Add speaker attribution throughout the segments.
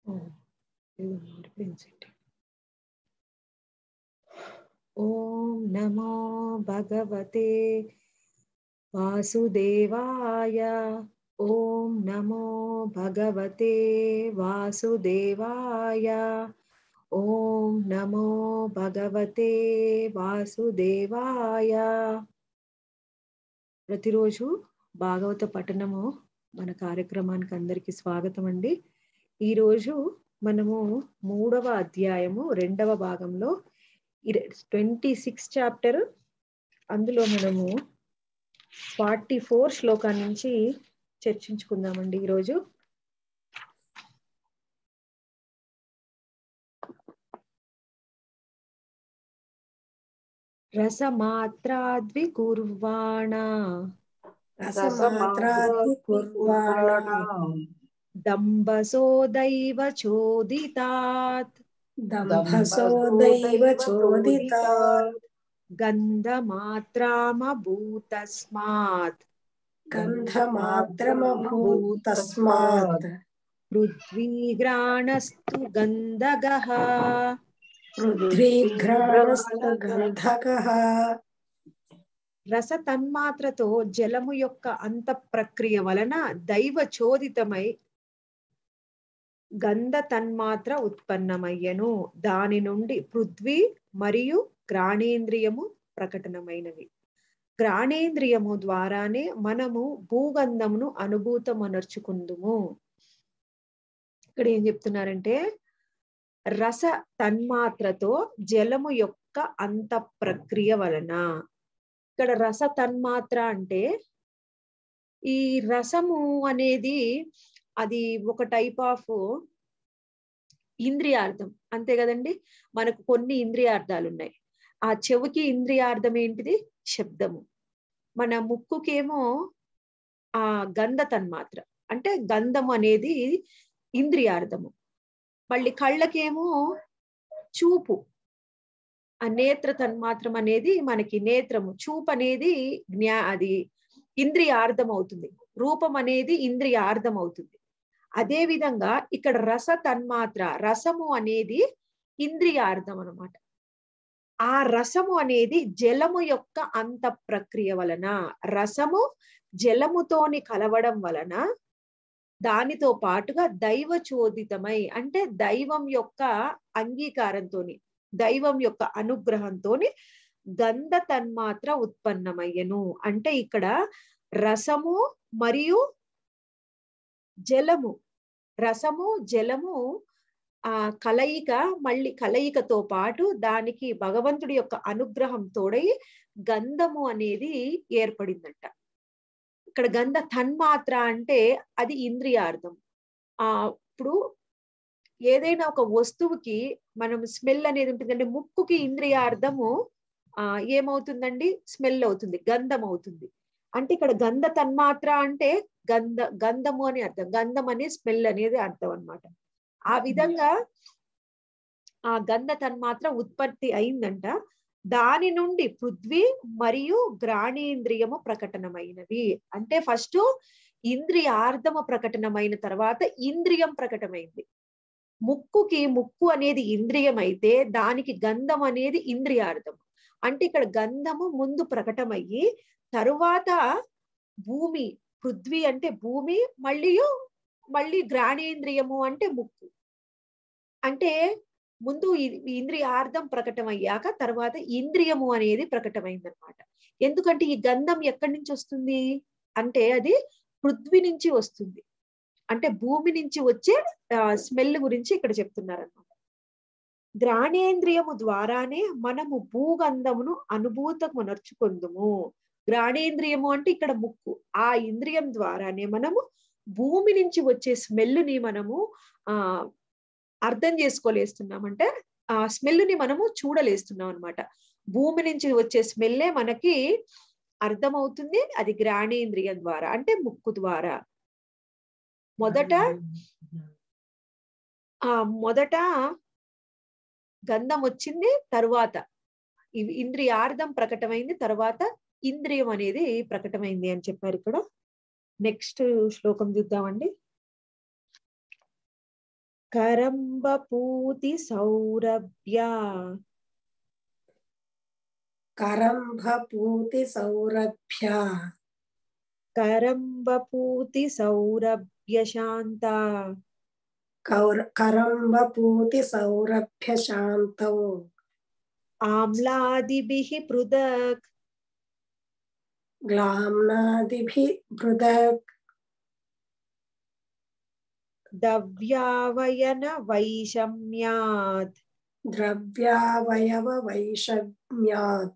Speaker 1: ఓం నమో భగవతే వాసుదేవాయ ఓం నమో భగవతే వాసుదేవాయ ఓం నమో భగవతే వాసుదేవాయ ప్రతిరోజు భాగవత పఠనము మన కార్యక్రమానికి అందరికి స్వాగతం అండి ఈరోజు మనము మూడవ అధ్యాయము రెండవ భాగంలో ట్వంటీ సిక్స్ చాప్టర్ అందులో మనము ఫార్టీ ఫోర్ శ్లోకా నుంచి చర్చించుకుందామండి ఈరోజు రసమాత్రాద్వికుర్వాణ దంబసోదైవ చోదితాత్
Speaker 2: దంభసోదైవ చోదితాత్
Speaker 1: గంధమాత్రామభూతస్మాత్
Speaker 2: గంధమాత్రమభూతస్మాత్
Speaker 1: పృథ్వీగ్రాణస్తు గంధగః
Speaker 2: పృథ్వీఘ్రాణస్తు గంధకః
Speaker 1: రస తన్మాత్రతో జలము యొక్క అంత ప్రక్రియ వలన దైవ చోదితమై గంధ తన్మాత్ర ఉత్పన్నమయ్యను దాని నుండి పృథ్వీ మరియు గ్రాణేంద్రియము ప్రకటనమైనవి గ్రాణేంద్రియము ద్వారానే మనము భూగంధమును అనుభూతమనర్చుకుందుము ఇక్కడ ఏం చెప్తున్నారంటే రస తన్మాత్రతో జలము యొక్క అంత ప్రక్రియ వలన ఇక్కడ రస తన్మాత్ర అంటే ఈ రసము అనేది అది ఒక టైప్ ఆఫ్ ఇంద్రియార్థం అంతే కదండి మనకు కొన్ని ఇంద్రియార్థాలు ఉన్నాయి ఆ చెవికి ఇంద్రియార్థం ఏంటిది శబ్దము మన ముక్కుకేమో ఆ గంధ తన్మాత్ర అంటే గంధం అనేది ఇంద్రియార్థము మళ్ళీ కళ్ళకేమో చూపు ఆ నేత్ర తన్మాత్రం అనేది మనకి నేత్రము చూపు అనేది జ్ఞా అది ఇంద్రియార్థం అవుతుంది రూపం అనేది ఇంద్రియార్థం అవుతుంది అదే విధంగా ఇక్కడ రస తన్మాత్ర రసము అనేది ఇంద్రియార్థం అనమాట ఆ రసము అనేది జలము యొక్క అంత ప్రక్రియ వలన రసము జలముతోని కలవడం వలన దానితో పాటుగా దైవ చోదితమై అంటే దైవం యొక్క అంగీకారంతోని దైవం యొక్క అనుగ్రహంతోని గంధ తన్మాత్ర ఉత్పన్నమయ్యను అంటే ఇక్కడ రసము మరియు జలము రసము జలము ఆ కలయిక మళ్ళీ కలయికతో పాటు దానికి భగవంతుడి యొక్క అనుగ్రహం తోడై గంధము అనేది ఏర్పడిందంట ఇక్కడ గంధ తన్మాత్ర అంటే అది ఇంద్రియార్థం ఆ ఇప్పుడు ఏదైనా ఒక వస్తువుకి మనం స్మెల్ అనేది ఉంటుందండి ముక్కుకి ఇంద్రియార్థము ఆ ఏమవుతుందండి స్మెల్ అవుతుంది గంధం అవుతుంది అంటే ఇక్కడ గంధ తన్మాత్ర అంటే గంధ గంధము అని అర్థం గంధం అనే స్మెల్ అనేది అర్థం అనమాట ఆ విధంగా ఆ గంధ తన్మాత్ర ఉత్పత్తి అయిందంట దాని నుండి పృథ్వీ మరియు గ్రాణేంద్రియము ప్రకటనమైనవి అంటే ఫస్ట్ ఇంద్రియార్థము ప్రకటనమైన తర్వాత ఇంద్రియం ప్రకటమైంది ముక్కుకి ముక్కు అనేది ఇంద్రియం అయితే దానికి గంధం అనేది ఇంద్రియార్థం అంటే ఇక్కడ గంధము ముందు ప్రకటమయ్యి తరువాత భూమి పృథ్వీ అంటే భూమి మళ్ళీ మళ్ళీ గ్రాణేంద్రియము అంటే ముక్కు అంటే ముందు ఇంద్రియార్థం ప్రకటమయ్యాక తర్వాత ఇంద్రియము అనేది ప్రకటమైందనమాట ఎందుకంటే ఈ గంధం ఎక్కడి నుంచి వస్తుంది అంటే అది పృథ్వీ నుంచి వస్తుంది అంటే భూమి నుంచి వచ్చే స్మెల్ గురించి ఇక్కడ చెప్తున్నారనమాట గ్రాణేంద్రియము ద్వారానే మనము భూగంధమును అనుభూతము నర్చుకుందుము గ్రాణేంద్రియము అంటే ఇక్కడ ముక్కు ఆ ఇంద్రియం ద్వారానే మనము భూమి నుంచి వచ్చే స్మెల్ని మనము ఆ అర్థం చేసుకోలేస్తున్నాం అంటే ఆ స్మెల్ని మనము చూడలేస్తున్నాం అనమాట భూమి నుంచి వచ్చే స్మెల్లే మనకి అర్థమవుతుంది అది గ్రాణేంద్రియం ద్వారా అంటే ముక్కు ద్వారా మొదట ఆ మొదట గంధం వచ్చింది తరువాత ఇంద్రియార్థం ప్రకటమైంది తర్వాత ఇంద్రియం అనేది ప్రకటమైంది అని చెప్పారు ఇక్కడ నెక్స్ట్ శ్లోకం చూద్దామండి కరంబపూతి సౌరభ్య
Speaker 2: కరంభపూతి సౌరభ్య
Speaker 1: కరంబపూతి సౌరభ్య శాంత
Speaker 2: కౌర కరంభపూతి సౌరభ్య శాంతౌ
Speaker 1: ఆమ్లాదిభిః పృథక్
Speaker 2: గ్లామ్నాదిభి పృథక్
Speaker 1: దవ్యావయన వైషమ్యాత్
Speaker 2: ద్రవ్యావయవ వైషమ్యాత్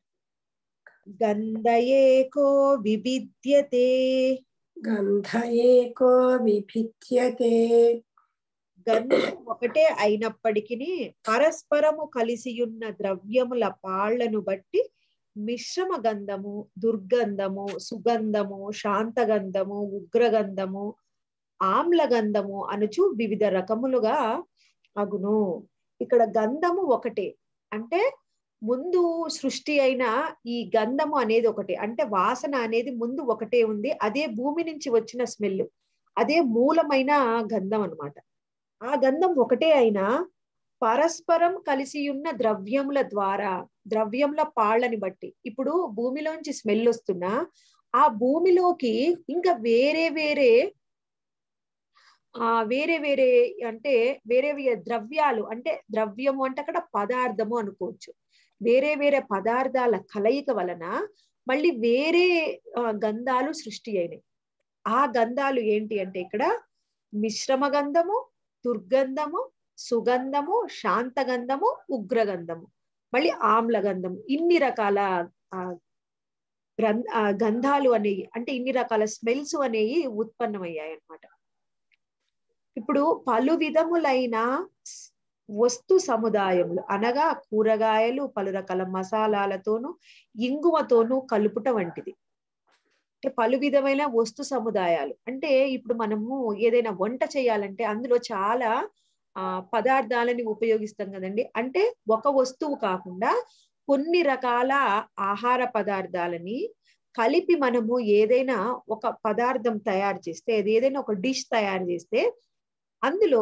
Speaker 1: గంధయేకో విభిద్యతే
Speaker 2: గంధ ఏకో విభిద్యతే
Speaker 1: గంధం ఒకటే అయినప్పటికీ పరస్పరము కలిసియున్న ద్రవ్యముల పాళ్లను బట్టి మిశ్రమ గంధము దుర్గంధము సుగంధము శాంతగంధము ఉగ్రగంధము ఆమ్లగంధము అనుచు వివిధ రకములుగా అగును ఇక్కడ గంధము ఒకటే అంటే ముందు సృష్టి అయిన ఈ గంధము అనేది ఒకటే అంటే వాసన అనేది ముందు ఒకటే ఉంది అదే భూమి నుంచి వచ్చిన స్మెల్ అదే మూలమైన గంధం అన్నమాట ఆ గంధం ఒకటే అయినా పరస్పరం కలిసి ఉన్న ద్రవ్యముల ద్వారా ద్రవ్యముల పాళ్ళని బట్టి ఇప్పుడు భూమిలోంచి స్మెల్ వస్తున్నా ఆ భూమిలోకి ఇంకా వేరే వేరే ఆ వేరే వేరే అంటే వేరే వేరే ద్రవ్యాలు అంటే ద్రవ్యము అంటే అక్కడ పదార్థము అనుకోవచ్చు వేరే వేరే పదార్థాల కలయిక వలన మళ్ళీ వేరే ఆ, గంధాలు సృష్టి అయినాయి ఆ గంధాలు ఏంటి అంటే ఇక్కడ మిశ్రమ గంధము దుర్గంధము సుగంధము శాంతగంధము ఉగ్రగంధము మళ్ళీ ఆమ్లగంధము ఇన్ని రకాల ఆ గ్రంథ ఆ గంధాలు అనేవి అంటే ఇన్ని రకాల స్మెల్స్ అనేవి ఉత్పన్నమయ్యాయి అన్నమాట ఇప్పుడు పలు విధములైన స్- వస్తు సముదాయములు అనగా కూరగాయలు పలు రకాల మసాలాలతోనూ ఇంగువతోనూ కలుపుట వంటిది అంటే పలు విధమైన వస్తు సముదాయాలు అంటే ఇప్పుడు మనము ఏదైనా వంట చేయాలంటే అందులో చాలా ఆ పదార్థాలని ఉపయోగిస్తాం కదండి అంటే ఒక వస్తువు కాకుండా కొన్ని రకాల ఆహార పదార్థాలని కలిపి మనము ఏదైనా ఒక పదార్థం తయారు చేస్తే అది ఏదైనా ఒక డిష్ తయారు చేస్తే అందులో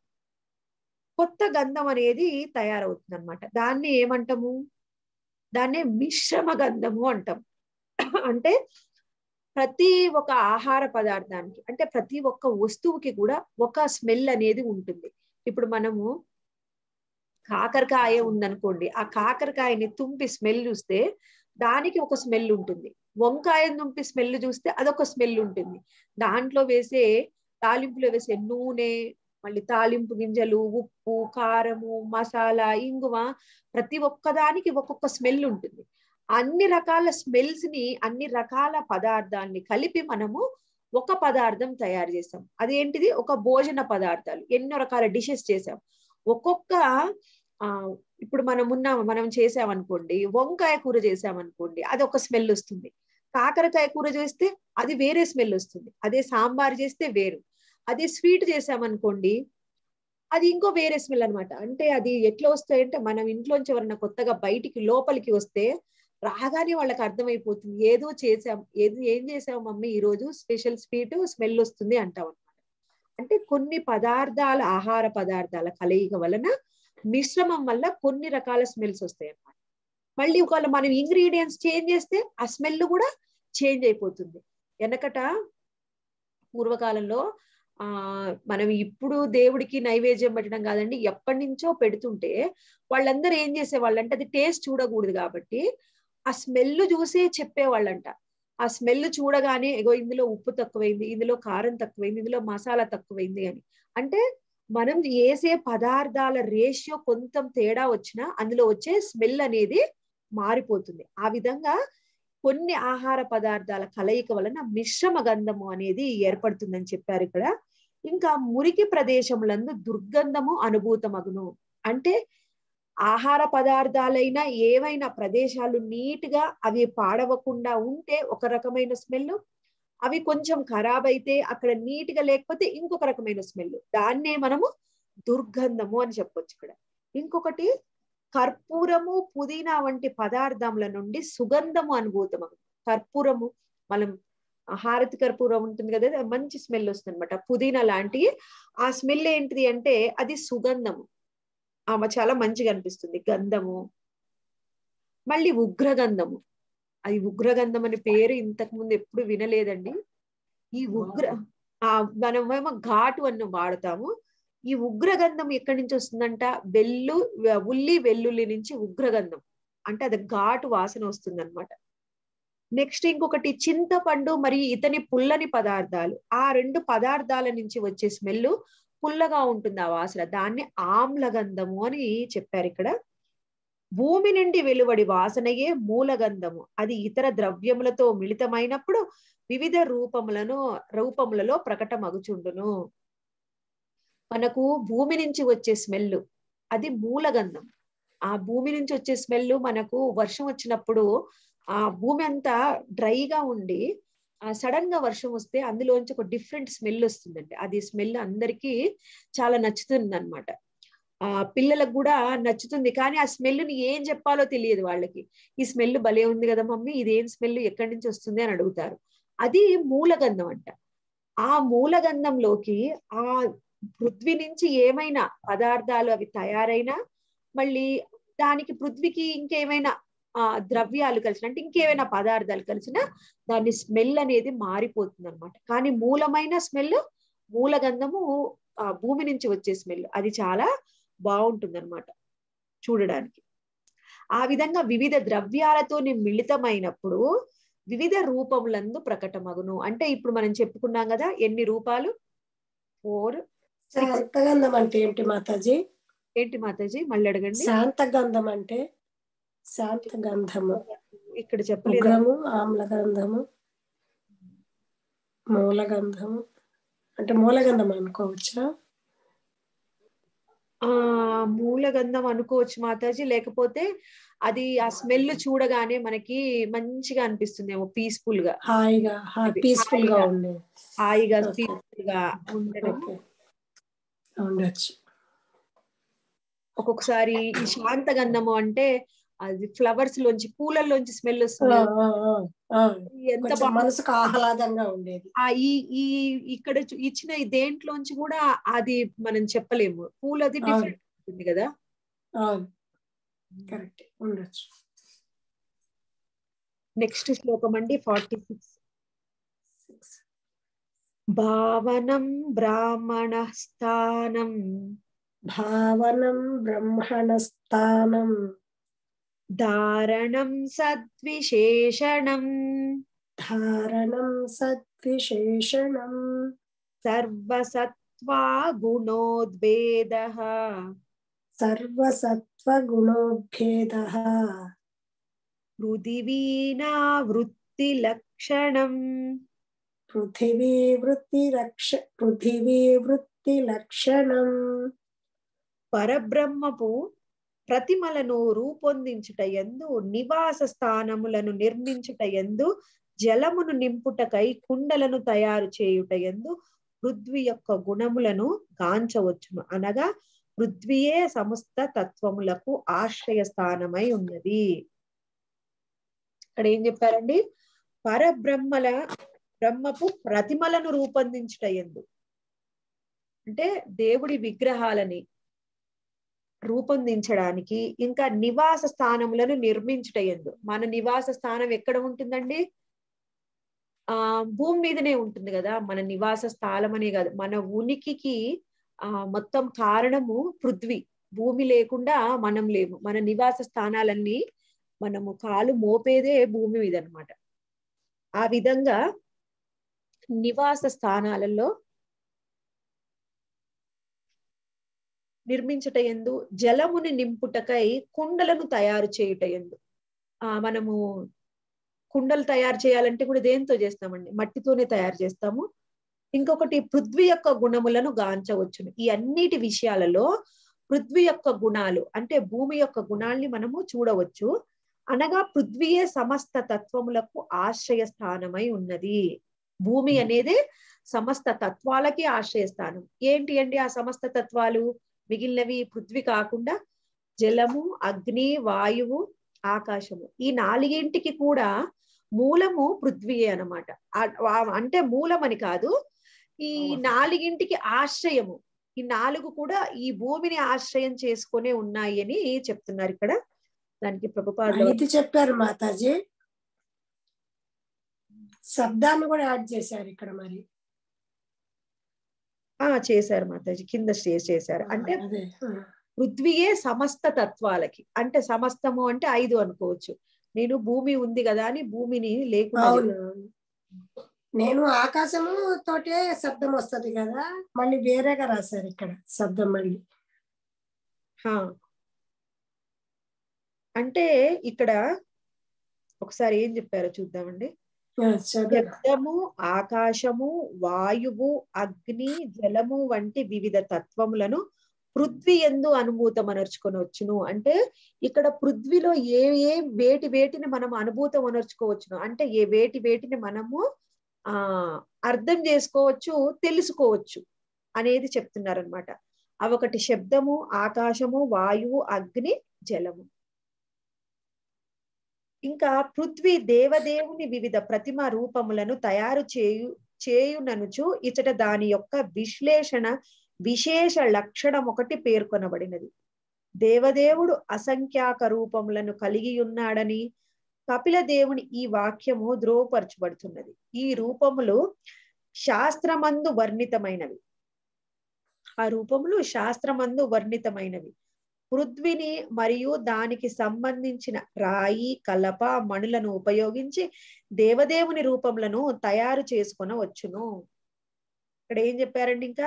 Speaker 1: కొత్త గంధం అనేది తయారవుతుంది అనమాట దాన్ని ఏమంటాము దాన్నే మిశ్రమ గంధము అంటాం అంటే ప్రతి ఒక్క ఆహార పదార్థానికి అంటే ప్రతి ఒక్క వస్తువుకి కూడా ఒక స్మెల్ అనేది ఉంటుంది ఇప్పుడు మనము కాకరకాయ ఉందనుకోండి ఆ కాకరకాయని తుంపి స్మెల్ చూస్తే దానికి ఒక స్మెల్ ఉంటుంది వంకాయని తుంపి స్మెల్ చూస్తే అదొక స్మెల్ ఉంటుంది దాంట్లో వేసే తాలింపులో వేసే నూనె మళ్ళీ తాలింపు గింజలు ఉప్పు కారము మసాలా ఇంగువ ప్రతి ఒక్కదానికి ఒక్కొక్క స్మెల్ ఉంటుంది అన్ని రకాల స్మెల్స్ ని అన్ని రకాల పదార్థాన్ని కలిపి మనము ఒక పదార్థం తయారు చేసాం అదేంటిది ఒక భోజన పదార్థాలు ఎన్నో రకాల డిషెస్ చేసాం ఒక్కొక్క ఆ ఇప్పుడు మనం ఉన్నాం మనం చేసామనుకోండి వంకాయ కూర చేసామనుకోండి అది ఒక స్మెల్ వస్తుంది కాకరకాయ కూర చేస్తే అది వేరే స్మెల్ వస్తుంది అదే సాంబార్ చేస్తే వేరు అదే స్వీట్ చేసామనుకోండి అది ఇంకో వేరే స్మెల్ అన్నమాట అంటే అది ఎట్లా వస్తాయంటే మనం ఇంట్లోంచి ఎవరన్నా కొత్తగా బయటికి లోపలికి వస్తే రాగానే వాళ్ళకి అర్థమైపోతుంది ఏదో చేసాం ఏదో ఏం చేసాం మమ్మీ ఈ రోజు స్పెషల్ స్వీట్ స్మెల్ వస్తుంది అంటాం అనమాట అంటే కొన్ని పదార్థాల ఆహార పదార్థాల కలయిక వలన మిశ్రమం వల్ల కొన్ని రకాల స్మెల్స్ వస్తాయి అన్నమాట మళ్ళీ ఒకవేళ మనం ఇంగ్రీడియంట్స్ చేంజ్ చేస్తే ఆ స్మెల్ కూడా చేంజ్ అయిపోతుంది వెనకట పూర్వకాలంలో ఆ మనం ఇప్పుడు దేవుడికి నైవేద్యం పెట్టడం కాదండి ఎప్పటి నుంచో పెడుతుంటే వాళ్ళందరూ ఏం చేసేవాళ్ళు అంటే అది టేస్ట్ చూడకూడదు కాబట్టి ఆ స్మెల్ చూసే చెప్పేవాళ్ళంట ఆ స్మెల్ చూడగానే ఇగో ఇందులో ఉప్పు తక్కువైంది ఇందులో కారం తక్కువైంది ఇందులో మసాలా తక్కువైంది అని అంటే మనం వేసే పదార్థాల రేషియో కొంత తేడా వచ్చినా అందులో వచ్చే స్మెల్ అనేది మారిపోతుంది ఆ విధంగా కొన్ని ఆహార పదార్థాల కలయిక వలన మిశ్రమ గంధము అనేది ఏర్పడుతుందని చెప్పారు ఇక్కడ ఇంకా మురికి ప్రదేశములందు దుర్గంధము అనుభూతమగును అంటే ఆహార పదార్థాలైనా ఏవైనా ప్రదేశాలు నీట్ గా అవి పాడవకుండా ఉంటే ఒక రకమైన స్మెల్ అవి కొంచెం ఖరాబ్ అయితే అక్కడ నీట్ గా లేకపోతే ఇంకొక రకమైన స్మెల్ దాన్నే మనము దుర్గంధము అని చెప్పొచ్చు ఇక్కడ ఇంకొకటి కర్పూరము పుదీనా వంటి పదార్థముల నుండి సుగంధము అనుభూతమగు కర్పూరము మనం ఆ హారతి కర్పూరం ఉంటుంది కదా అది మంచి స్మెల్ వస్తుంది అనమాట పుదీనా లాంటి ఆ స్మెల్ ఏంటిది అంటే అది సుగంధము ఆమె చాలా మంచిగా అనిపిస్తుంది గంధము మళ్ళీ ఉగ్రగంధము అది ఉగ్రగంధం అనే పేరు ఇంతకు ముందు ఎప్పుడు వినలేదండి ఈ ఉగ్ర ఆ మనమేమో ఘాటు అన్నం వాడతాము ఈ ఉగ్రగంధం ఎక్కడి నుంచి వస్తుందంట వెల్లు ఉల్లి వెల్లుల్లి నుంచి ఉగ్రగంధం అంటే అది ఘాటు వాసన వస్తుంది అనమాట నెక్స్ట్ ఇంకొకటి చింతపండు మరియు ఇతని పుల్లని పదార్థాలు ఆ రెండు పదార్థాల నుంచి వచ్చే స్మెల్ పుల్లగా ఉంటుంది ఆ వాసన దాన్ని ఆమ్లగంధము అని చెప్పారు ఇక్కడ భూమి నుండి వెలువడి వాసనయే మూలగంధము అది ఇతర ద్రవ్యములతో మిళితమైనప్పుడు వివిధ రూపములను రూపములలో ప్రకటమగుచుండును మనకు భూమి నుంచి వచ్చే స్మెల్ అది మూలగంధం ఆ భూమి నుంచి వచ్చే స్మెల్ మనకు వర్షం వచ్చినప్పుడు ఆ భూమి అంతా డ్రైగా ఉండి ఆ సడన్ గా వర్షం వస్తే అందులోంచి ఒక డిఫరెంట్ స్మెల్ వస్తుందండి అది స్మెల్ అందరికీ చాలా నచ్చుతుంది అనమాట ఆ పిల్లలకు కూడా నచ్చుతుంది కానీ ఆ స్మెల్ ని ఏం చెప్పాలో తెలియదు వాళ్ళకి ఈ స్మెల్ భలే ఉంది కదా మమ్మీ ఇదేం స్మెల్ ఎక్కడి నుంచి వస్తుంది అని అడుగుతారు అది మూలగంధం అంట ఆ మూలగంధంలోకి ఆ పృథ్వీ నుంచి ఏమైనా పదార్థాలు అవి తయారైనా మళ్ళీ దానికి పృథ్వీకి ఇంకేమైనా ఆ ద్రవ్యాలు కలిసిన అంటే ఇంకేమైనా పదార్థాలు కలిసిన దాని స్మెల్ అనేది మారిపోతుంది అనమాట కానీ మూలమైన స్మెల్ మూలగంధము ఆ భూమి నుంచి వచ్చే స్మెల్ అది చాలా బాగుంటుంది అనమాట చూడడానికి ఆ విధంగా వివిధ ద్రవ్యాలతో మిళితమైనప్పుడు వివిధ రూపములందు ప్రకటమగును అంటే ఇప్పుడు మనం చెప్పుకున్నాం కదా ఎన్ని రూపాలు ఫోర్
Speaker 2: శాంతగంధం అంటే ఏంటి మాతాజీ
Speaker 1: ఏంటి మాతాజీ మళ్ళీ అడగండి
Speaker 2: శాంతగంధం అంటే శాంతగంధము
Speaker 1: ఇక్కడ చెప్పలేదు
Speaker 2: ఉగ్రము ఆమ్లగంధము మూలగంధము అంటే మూలగంధం అనుకోవచ్చా
Speaker 1: ఆ మూలగంధం అనుకోవచ్చు మాతాజీ లేకపోతే అది ఆ స్మెల్ చూడగానే మనకి మంచిగా అనిపిస్తుంది ఏమో పీస్ఫుల్ గా
Speaker 2: హాయిగా పీస్ఫుల్ గా ఉండే
Speaker 1: హాయిగా
Speaker 2: Okay.
Speaker 1: పీస్ఫుల్ గా ఉండడం
Speaker 2: ఓకే ఉండొచ్చు
Speaker 1: ఒక్కొక్కసారి ఈ శాంత గంధము అంటే అది ఫ్లవర్స్ లోంచి పూలల్లోంచి స్మెల్
Speaker 2: ఆ,
Speaker 1: వస్తుంది
Speaker 2: ఆ, ఆ, ఆ.
Speaker 1: ఎంత
Speaker 2: కొంచెం
Speaker 1: బాగుంది
Speaker 2: మనసుకు ఆహ్లాదంగా ఉండేది
Speaker 1: ఆ ఈ ఈ ఇక్కడ చు- ఇచ్చిన ఈ దేంట్లోంచి కూడా అది మనం చెప్పలేము పూలది
Speaker 2: అవును.
Speaker 1: డిఫరెంట్ ఉంటుంది కదా
Speaker 2: అవును కరెక్ట్ ఉండొచ్చు
Speaker 1: నెక్స్ట్ శ్లోకం అండి ఫార్టీ సిక్స్ భావనం బ్రాహ్మణ స్థానం
Speaker 2: భావనం బ్రహ్మణస్థానం
Speaker 1: ధారణం సద్విశేషణం
Speaker 2: ధారణం సద్విశేషణం
Speaker 1: సర్వసత్వా గుణోద్భేద
Speaker 2: సర్వసత్వగుణోభేద
Speaker 1: పృథివీనా వృత్తి లక్షణం
Speaker 2: పృథివీ వృత్తి రక్ష పృథివీ వృత్తి లక్షణం
Speaker 1: పరబ్రహ్మపు ప్రతిమలను రూపొందించుట ఎందు నివాస స్థానములను నిర్మించుట ఎందు జలమును నింపుటకై కుండలను తయారు చేయుట ఎందు పృథ్వీ యొక్క గుణములను గాంచవచ్చును అనగా పృథ్వీయే సమస్త తత్వములకు ఆశ్రయ స్థానమై ఉన్నది ఇక్కడ ఏం చెప్పారండి పరబ్రహ్మల బ్రహ్మపు ప్రతిమలను రూపొందించుట ఎందు అంటే దేవుడి విగ్రహాలని రూపొందించడానికి ఇంకా నివాస స్థానములను నిర్మించుట ఎందు మన నివాస స్థానం ఎక్కడ ఉంటుందండి ఆ భూమి మీదనే ఉంటుంది కదా మన నివాస స్థలం అనే కాదు మన ఉనికికి ఆ మొత్తం కారణము పృథ్వీ భూమి లేకుండా మనం లేము మన నివాస స్థానాలన్నీ మనము కాలు మోపేదే భూమి మీద అన్నమాట ఆ విధంగా నివాస స్థానాలలో నిర్మించుట ఎందు జలముని నింపుటకై కుండలను తయారు చేయుట ఎందు ఆ మనము కుండలు తయారు చేయాలంటే కూడా దేంతో చేస్తామండి మట్టితోనే తయారు చేస్తాము ఇంకొకటి పృథ్వీ యొక్క గుణములను గాంచవచ్చును ఈ అన్నిటి విషయాలలో పృథ్వీ యొక్క గుణాలు అంటే భూమి యొక్క గుణాల్ని మనము చూడవచ్చు అనగా పృథ్వీయే సమస్త తత్వములకు ఆశ్రయ స్థానమై ఉన్నది భూమి అనేది సమస్త తత్వాలకి ఆశ్రయ స్థానం ఏంటి అండి ఆ సమస్త తత్వాలు మిగిలినవి పృథ్వీ కాకుండా జలము అగ్ని వాయువు ఆకాశము ఈ నాలుగింటికి కూడా మూలము పృథ్వీయే అనమాట అంటే మూలమని కాదు ఈ నాలుగింటికి ఆశ్రయము ఈ నాలుగు కూడా ఈ భూమిని ఆశ్రయం చేసుకునే ఉన్నాయి అని చెప్తున్నారు ఇక్కడ దానికి ప్రభుపాదులు
Speaker 2: ఇది చెప్పారు మాతాజీ శబ్దాన్ని కూడా యాడ్ చేశారు ఇక్కడ మరి
Speaker 1: ఆ చేశారు మాతాజీ కింద స్టే చేశారు అంటే
Speaker 2: అదే ఆ.
Speaker 1: పృథ్వీయే సమస్త తత్వాలకి అంటే సమస్తము అంటే ఐదు అనుకోవచ్చు నేను భూమి ఉంది కదా అని భూమిని లేకుండా
Speaker 2: అవును నేను ఆకాశము తోటే శబ్దం వస్తది కదా మళ్ళీ వేరేగా రాశారు ఇక్కడ శబ్దం మళ్ళీ
Speaker 1: హా. అంటే ఇక్కడ ఒకసారి ఏం చెప్పారో చూద్దామండి
Speaker 2: ఆ, చదువు
Speaker 1: శబ్దము ఆకాశము వాయువు అగ్ని జలము వంటి వివిధ తత్వములను పృథ్వీ ఎందు అనుభూతం అనర్చుకొనవచ్చును అంటే ఇక్కడ పృథ్వీలో ఏ ఏ వేటి వేటిని మనం అనుభూతం అనర్చుకోవచ్చును అంటే ఏ వేటి వేటిని మనము ఆ అర్థం చేసుకోవచ్చు తెలుసుకోవచ్చు అనేది చెప్తున్నారనమాట అవొకటి శబ్దము ఆకాశము వాయువు అగ్ని జలము ఇంకా పృథ్వీ దేవదేవుని వివిధ ప్రతిమ రూపములను తయారు చేయు చేయుననుచు ఇచట దాని యొక్క విశ్లేషణ విశేష లక్షణం ఒకటి పేర్కొనబడినది దేవదేవుడు అసంఖ్యాక రూపములను కలిగి ఉన్నాడని కపిల దేవుని ఈ వాక్యము ధ్రువపరచబడుతున్నది ఈ రూపములు శాస్త్రమందు వర్ణితమైనవి ఆ రూపములు శాస్త్రమందు వర్ణితమైనవి పృథ్వీని మరియు దానికి సంబంధించిన రాయి కలప మణులను ఉపయోగించి దేవదేవుని రూపములను తయారు చేసుకొనవచ్చును ఇక్కడ ఏం చెప్పారండి ఇంకా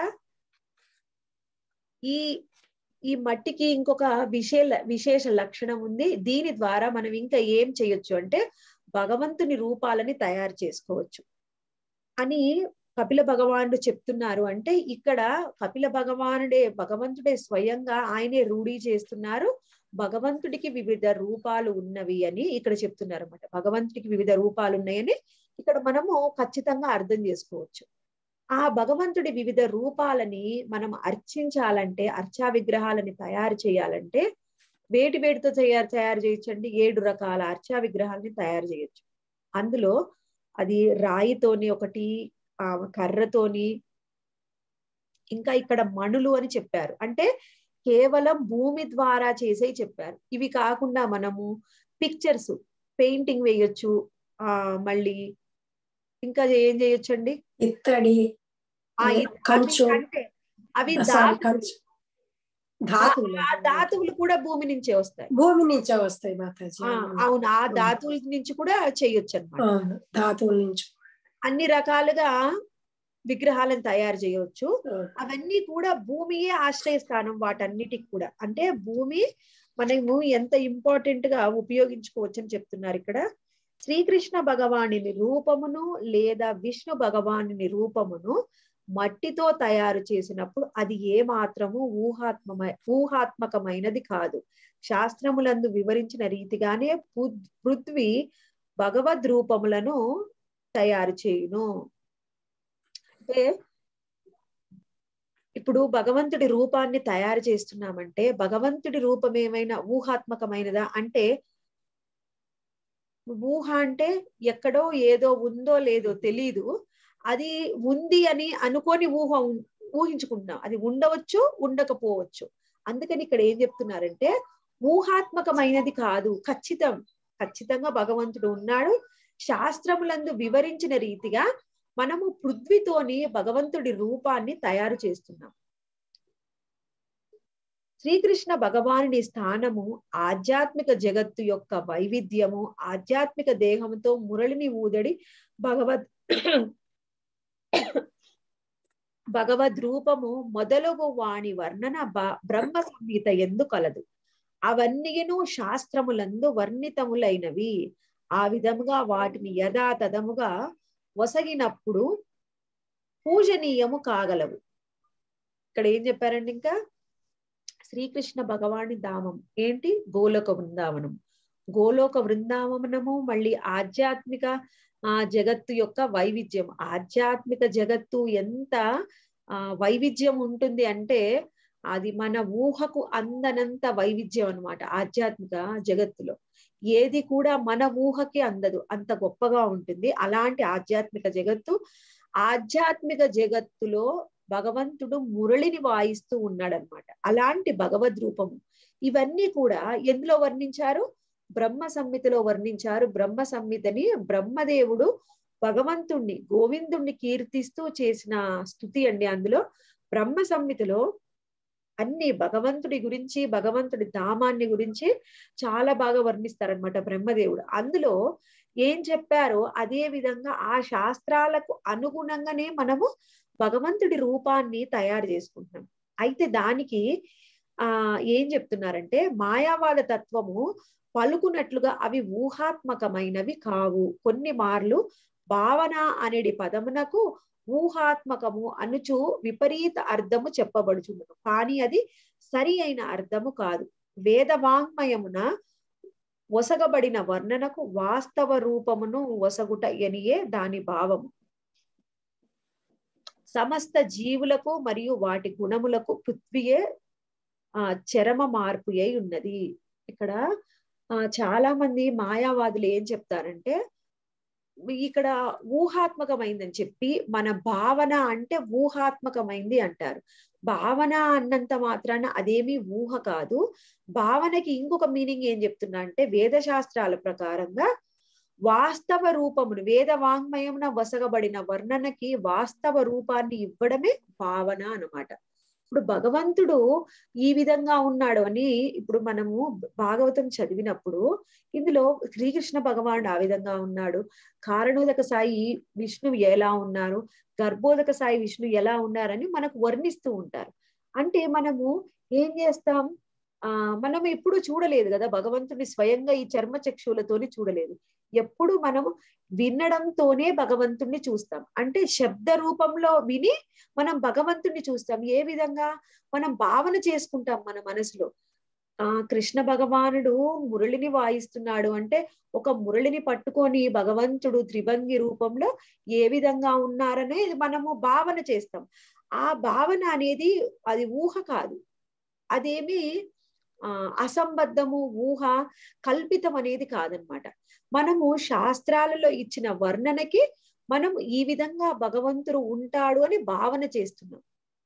Speaker 1: ఈ ఈ మట్టికి ఇంకొక విశేష విశేష లక్షణం ఉంది దీని ద్వారా మనం ఇంకా ఏం చేయొచ్చు అంటే భగవంతుని రూపాలని తయారు చేసుకోవచ్చు అని కపిల భగవానుడు చెప్తున్నారు అంటే ఇక్కడ కపిల భగవానుడే భగవంతుడే స్వయంగా ఆయనే రూఢీ చేస్తున్నారు భగవంతుడికి వివిధ రూపాలు ఉన్నవి అని ఇక్కడ చెప్తున్నారు అనమాట భగవంతుడికి వివిధ రూపాలు ఉన్నాయని ఇక్కడ మనము ఖచ్చితంగా అర్థం చేసుకోవచ్చు ఆ భగవంతుడి వివిధ రూపాలని మనం అర్చించాలంటే అర్చా విగ్రహాలని తయారు చేయాలంటే వేటి వేటితో తయారు తయారు చేయొచ్చండి ఏడు రకాల అర్చా విగ్రహాలని తయారు చేయొచ్చు అందులో అది రాయితోని ఒకటి ఆ కర్రతోని ఇంకా ఇక్కడ మణులు అని చెప్పారు అంటే కేవలం భూమి ద్వారా చేసే చెప్పారు ఇవి కాకుండా మనము పిక్చర్స్ పెయింటింగ్ వేయొచ్చు ఆ మళ్ళీ ఇంకా ఏం చేయొచ్చండి
Speaker 2: ఇత్తడి
Speaker 1: ఆ
Speaker 2: అదే,
Speaker 1: ఇ- అవి
Speaker 2: కంచు.
Speaker 1: అంటే అవి
Speaker 2: సారీ,
Speaker 1: ధాతు
Speaker 2: కంచు ధాతువులు
Speaker 1: ఆ ధాతువులు కూడా భూమి నుంచే వస్తాయి
Speaker 2: భూమి నుంచే వస్తాయి మాతాజీ
Speaker 1: ఆ, అవును ఆ ధాతువుల నుంచి కూడా చేయొచ్చు అనమాట
Speaker 2: అవును ధాతువుల నుంచి
Speaker 1: అన్ని రకాలుగా విగ్రహాలను తయారు చేయవచ్చు
Speaker 2: అవును.
Speaker 1: అవన్నీ కూడా భూమియే ఆశ్రయ స్థానం వాటన్నిటికి కూడా అంటే భూమి మనము ఎంత ఇంపార్టెంట్ గా ఉపయోగించుకోవచ్చు అని చెప్తున్నారు ఇక్కడ శ్రీకృష్ణ భగవానుని రూపమును లేదా విష్ణు భగవానుని రూపమును మట్టితో తయారు చేసినప్పుడు అది ఏ మాత్రము ఊహాత్మమ ఊహాత్మకమైనది కాదు శాస్త్రములందు వివరించిన రీతిగానే పృ- పృథ్వీ భగవద్ రూపములను తయారు చేయును అంటే ఇప్పుడు భగవంతుడి రూపాన్ని తయారు చేస్తున్నామంటే భగవంతుడి రూపం ఏమైనా ఊహాత్మకమైనదా అంటే ఊహ అంటే ఎక్కడో ఏదో ఉందో లేదో తెలీదు అది ఉంది అని అనుకోని ఊహ ఉన్- ఊహించుకుంటున్నాం అది ఉండవచ్చు ఉండకపోవచ్చు అందుకని ఇక్కడ ఏం చెప్తున్నారంటే ఊహాత్మకమైనది కాదు ఖచ్చితం ఖచ్చితంగా భగవంతుడు ఉన్నాడు శాస్త్రములందు వివరించిన రీతిగా మనము పృథ్వీతోని భగవంతుడి రూపాన్ని తయారు చేస్తున్నాం శ్రీకృష్ణ భగవానుడి స్థానము ఆధ్యాత్మిక జగత్తు యొక్క వైవిధ్యము ఆధ్యాత్మిక దేహంతో మురళిని ఊదడి భగవద్ భగవద్ రూపము మొదలగు వాణి వర్ణన బ- బ్రహ్మ సంహిత ఎందు కలదు అవన్నీను శాస్త్రములందు వర్ణితములైనవి ఆ విధముగా వాటిని యథాతథముగా వసగినప్పుడు పూజనీయము కాగలవు ఇక్కడ ఏం చెప్పారండి ఇంకా శ్రీకృష్ణ భగవాని ధామం ఏంటి గోలోక బృందావనం గోలోక బృందావనము మళ్ళీ ఆధ్యాత్మిక ఆ జగత్తు యొక్క వైవిధ్యం ఆధ్యాత్మిక జగత్తు ఎంత ఆ వైవిధ్యం ఉంటుంది అంటే అది మన ఊహకు అందనంత వైవిధ్యం అన్నమాట ఆధ్యాత్మిక జగత్తులో ఏది కూడా మన ఊహకి అందదు అంత గొప్పగా ఉంటుంది అలాంటి ఆధ్యాత్మిక జగత్తు ఆధ్యాత్మిక జగత్తులో భగవంతుడు మురళిని వాయిస్తూ ఉన్నాడనమాట అలాంటి భగవద్ రూపము ఇవన్నీ కూడా ఎందులో వర్ణించారు బ్రహ్మ సంహితలో వర్ణించారు బ్రహ్మ సంహితని బ్రహ్మదేవుడు భగవంతుణ్ణి గోవిందుణ్ణి కీర్తిస్తూ చేసిన స్థుతి అండి అందులో బ్రహ్మ సంహితలో అన్ని భగవంతుడి గురించి భగవంతుడి ధామాన్ని గురించి చాలా బాగా వర్ణిస్తారనమాట బ్రహ్మదేవుడు అందులో ఏం చెప్పారో అదే విధంగా ఆ శాస్త్రాలకు అనుగుణంగానే మనము భగవంతుడి రూపాన్ని తయారు చేసుకుంటున్నాం అయితే దానికి ఆ ఏం చెప్తున్నారంటే మాయావాద తత్వము పలుకున్నట్లుగా అవి ఊహాత్మకమైనవి కావు కొన్ని మార్లు భావన అనేది పదమునకు ఊహాత్మకము అనుచు విపరీత అర్థము చెప్పబడుచుండను కానీ అది సరి అయిన అర్థము కాదు వేద వాంగ్మయమున ఒసగబడిన వర్ణనకు వాస్తవ రూపమును ఒసగుట ఎనియే దాని భావము సమస్త జీవులకు మరియు వాటి గుణములకు పృథ్వీయే ఆ చరమ మార్పు అయి ఉన్నది ఇక్కడ ఆ చాలా మంది మాయావాదులు ఏం చెప్తారంటే ఇక్కడ ఊహాత్మకమైందని చెప్పి మన భావన అంటే ఊహాత్మకమైంది అంటారు భావన అన్నంత మాత్రాన అదేమి ఊహ కాదు భావనకి ఇంకొక మీనింగ్ ఏం చెప్తున్నా అంటే వేదశాస్త్రాల ప్రకారంగా వాస్తవ రూపమును వేద వాంగ్మయమున వసగబడిన వర్ణనకి వాస్తవ రూపాన్ని ఇవ్వడమే భావన అన్నమాట ఇప్పుడు భగవంతుడు ఈ విధంగా ఉన్నాడు అని ఇప్పుడు మనము భాగవతం చదివినప్పుడు ఇందులో శ్రీకృష్ణ భగవానుడు ఆ విధంగా ఉన్నాడు కారణోదక సాయి విష్ణువు ఎలా ఉన్నారు గర్భోదక సాయి విష్ణు ఎలా ఉన్నారని మనకు వర్ణిస్తూ ఉంటారు అంటే మనము ఏం చేస్తాం ఆ మనం ఎప్పుడు చూడలేదు కదా భగవంతుని స్వయంగా ఈ చర్మ చక్షువులతోని చూడలేదు ఎప్పుడు మనము వినడంతోనే భగవంతుణ్ణి చూస్తాం అంటే శబ్ద రూపంలో విని మనం భగవంతుణ్ణి చూస్తాం ఏ విధంగా మనం భావన చేసుకుంటాం మన మనసులో ఆ కృష్ణ భగవానుడు మురళిని వాయిస్తున్నాడు అంటే ఒక మురళిని పట్టుకొని భగవంతుడు త్రిభంగి రూపంలో ఏ విధంగా ఉన్నారనే మనము భావన చేస్తాం ఆ భావన అనేది అది ఊహ కాదు అదేమి ఆ అసంబద్ధము ఊహ కల్పితం అనేది కాదనమాట మనము శాస్త్రాలలో ఇచ్చిన వర్ణనకి మనం ఈ విధంగా భగవంతుడు ఉంటాడు అని భావన చేస్తున్నాం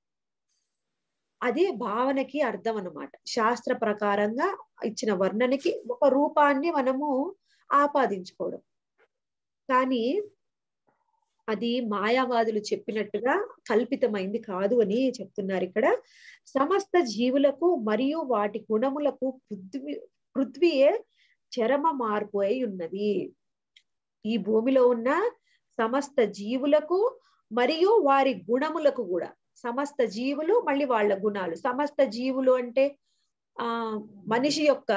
Speaker 1: అదే భావనకి అర్థం అనమాట శాస్త్ర ప్రకారంగా ఇచ్చిన వర్ణనకి ఒక రూపాన్ని మనము ఆపాదించుకోవడం కానీ అది మాయావాదులు చెప్పినట్టుగా కల్పితమైంది కాదు అని చెప్తున్నారు ఇక్కడ సమస్త జీవులకు మరియు వాటి గుణములకు పృథ్వీ పృథ్వీయే చరమ మార్పు అయి ఉన్నది ఈ భూమిలో ఉన్న సమస్త జీవులకు మరియు వారి గుణములకు కూడా సమస్త జీవులు మళ్ళీ వాళ్ళ గుణాలు సమస్త జీవులు అంటే ఆ మనిషి యొక్క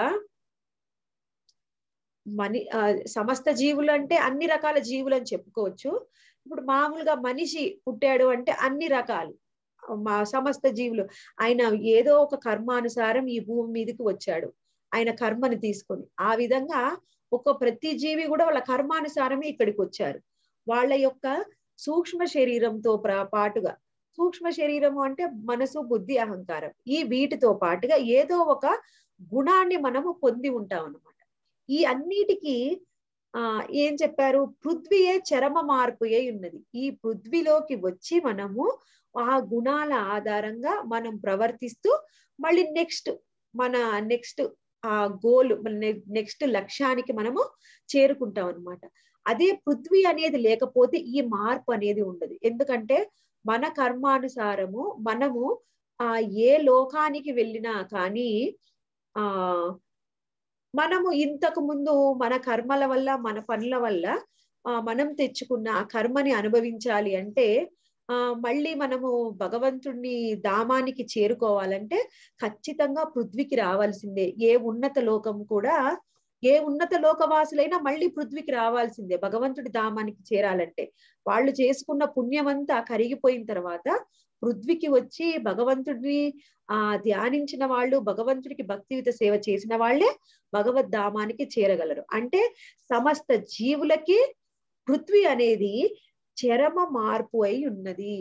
Speaker 1: మని సమస్త జీవులు అంటే అన్ని రకాల జీవులు అని చెప్పుకోవచ్చు ఇప్పుడు మామూలుగా మనిషి పుట్టాడు అంటే అన్ని రకాలు మా సమస్త జీవులు ఆయన ఏదో ఒక కర్మానుసారం ఈ భూమి మీదకి వచ్చాడు ఆయన కర్మని తీసుకొని ఆ విధంగా ఒక ప్రతి జీవి కూడా వాళ్ళ కర్మానుసారమే ఇక్కడికి వచ్చారు వాళ్ళ యొక్క సూక్ష్మ శరీరంతో పాటుగా సూక్ష్మ శరీరము అంటే మనసు బుద్ధి అహంకారం ఈ వీటితో పాటుగా ఏదో ఒక గుణాన్ని మనము పొంది ఉంటాం అన్నమాట ఈ అన్నిటికీ ఆ ఏం చెప్పారు పృథ్వీయే చరమ మార్పు అయి ఉన్నది ఈ పృథ్వీలోకి వచ్చి మనము ఆ గుణాల ఆధారంగా మనం ప్రవర్తిస్తూ మళ్ళీ నెక్స్ట్ మన నెక్స్ట్ ఆ గోల్ నెక్స్ట్ లక్ష్యానికి మనము చేరుకుంటాం అనమాట అదే పృథ్వీ అనేది లేకపోతే ఈ మార్పు అనేది ఉండదు ఎందుకంటే మన కర్మానుసారము మనము ఆ ఏ లోకానికి వెళ్ళినా కానీ ఆ మనము ఇంతకు ముందు మన కర్మల వల్ల మన పనుల వల్ల ఆ మనం తెచ్చుకున్న ఆ కర్మని అనుభవించాలి అంటే ఆ మళ్ళీ మనము భగవంతుణ్ణి ధామానికి చేరుకోవాలంటే ఖచ్చితంగా పృథ్వీకి రావాల్సిందే ఏ ఉన్నత లోకం కూడా ఏ ఉన్నత లోకవాసులైనా మళ్ళీ పృథ్వీకి రావాల్సిందే భగవంతుడి ధామానికి చేరాలంటే వాళ్ళు చేసుకున్న పుణ్యమంతా కరిగిపోయిన తర్వాత పృథ్వీకి వచ్చి భగవంతుడిని ఆ ధ్యానించిన వాళ్ళు భగవంతుడికి భక్తియుత సేవ చేసిన వాళ్ళే భగవద్ ధామానికి చేరగలరు అంటే సమస్త జీవులకి పృథ్వీ అనేది చరమ మార్పు అయి ఉన్నది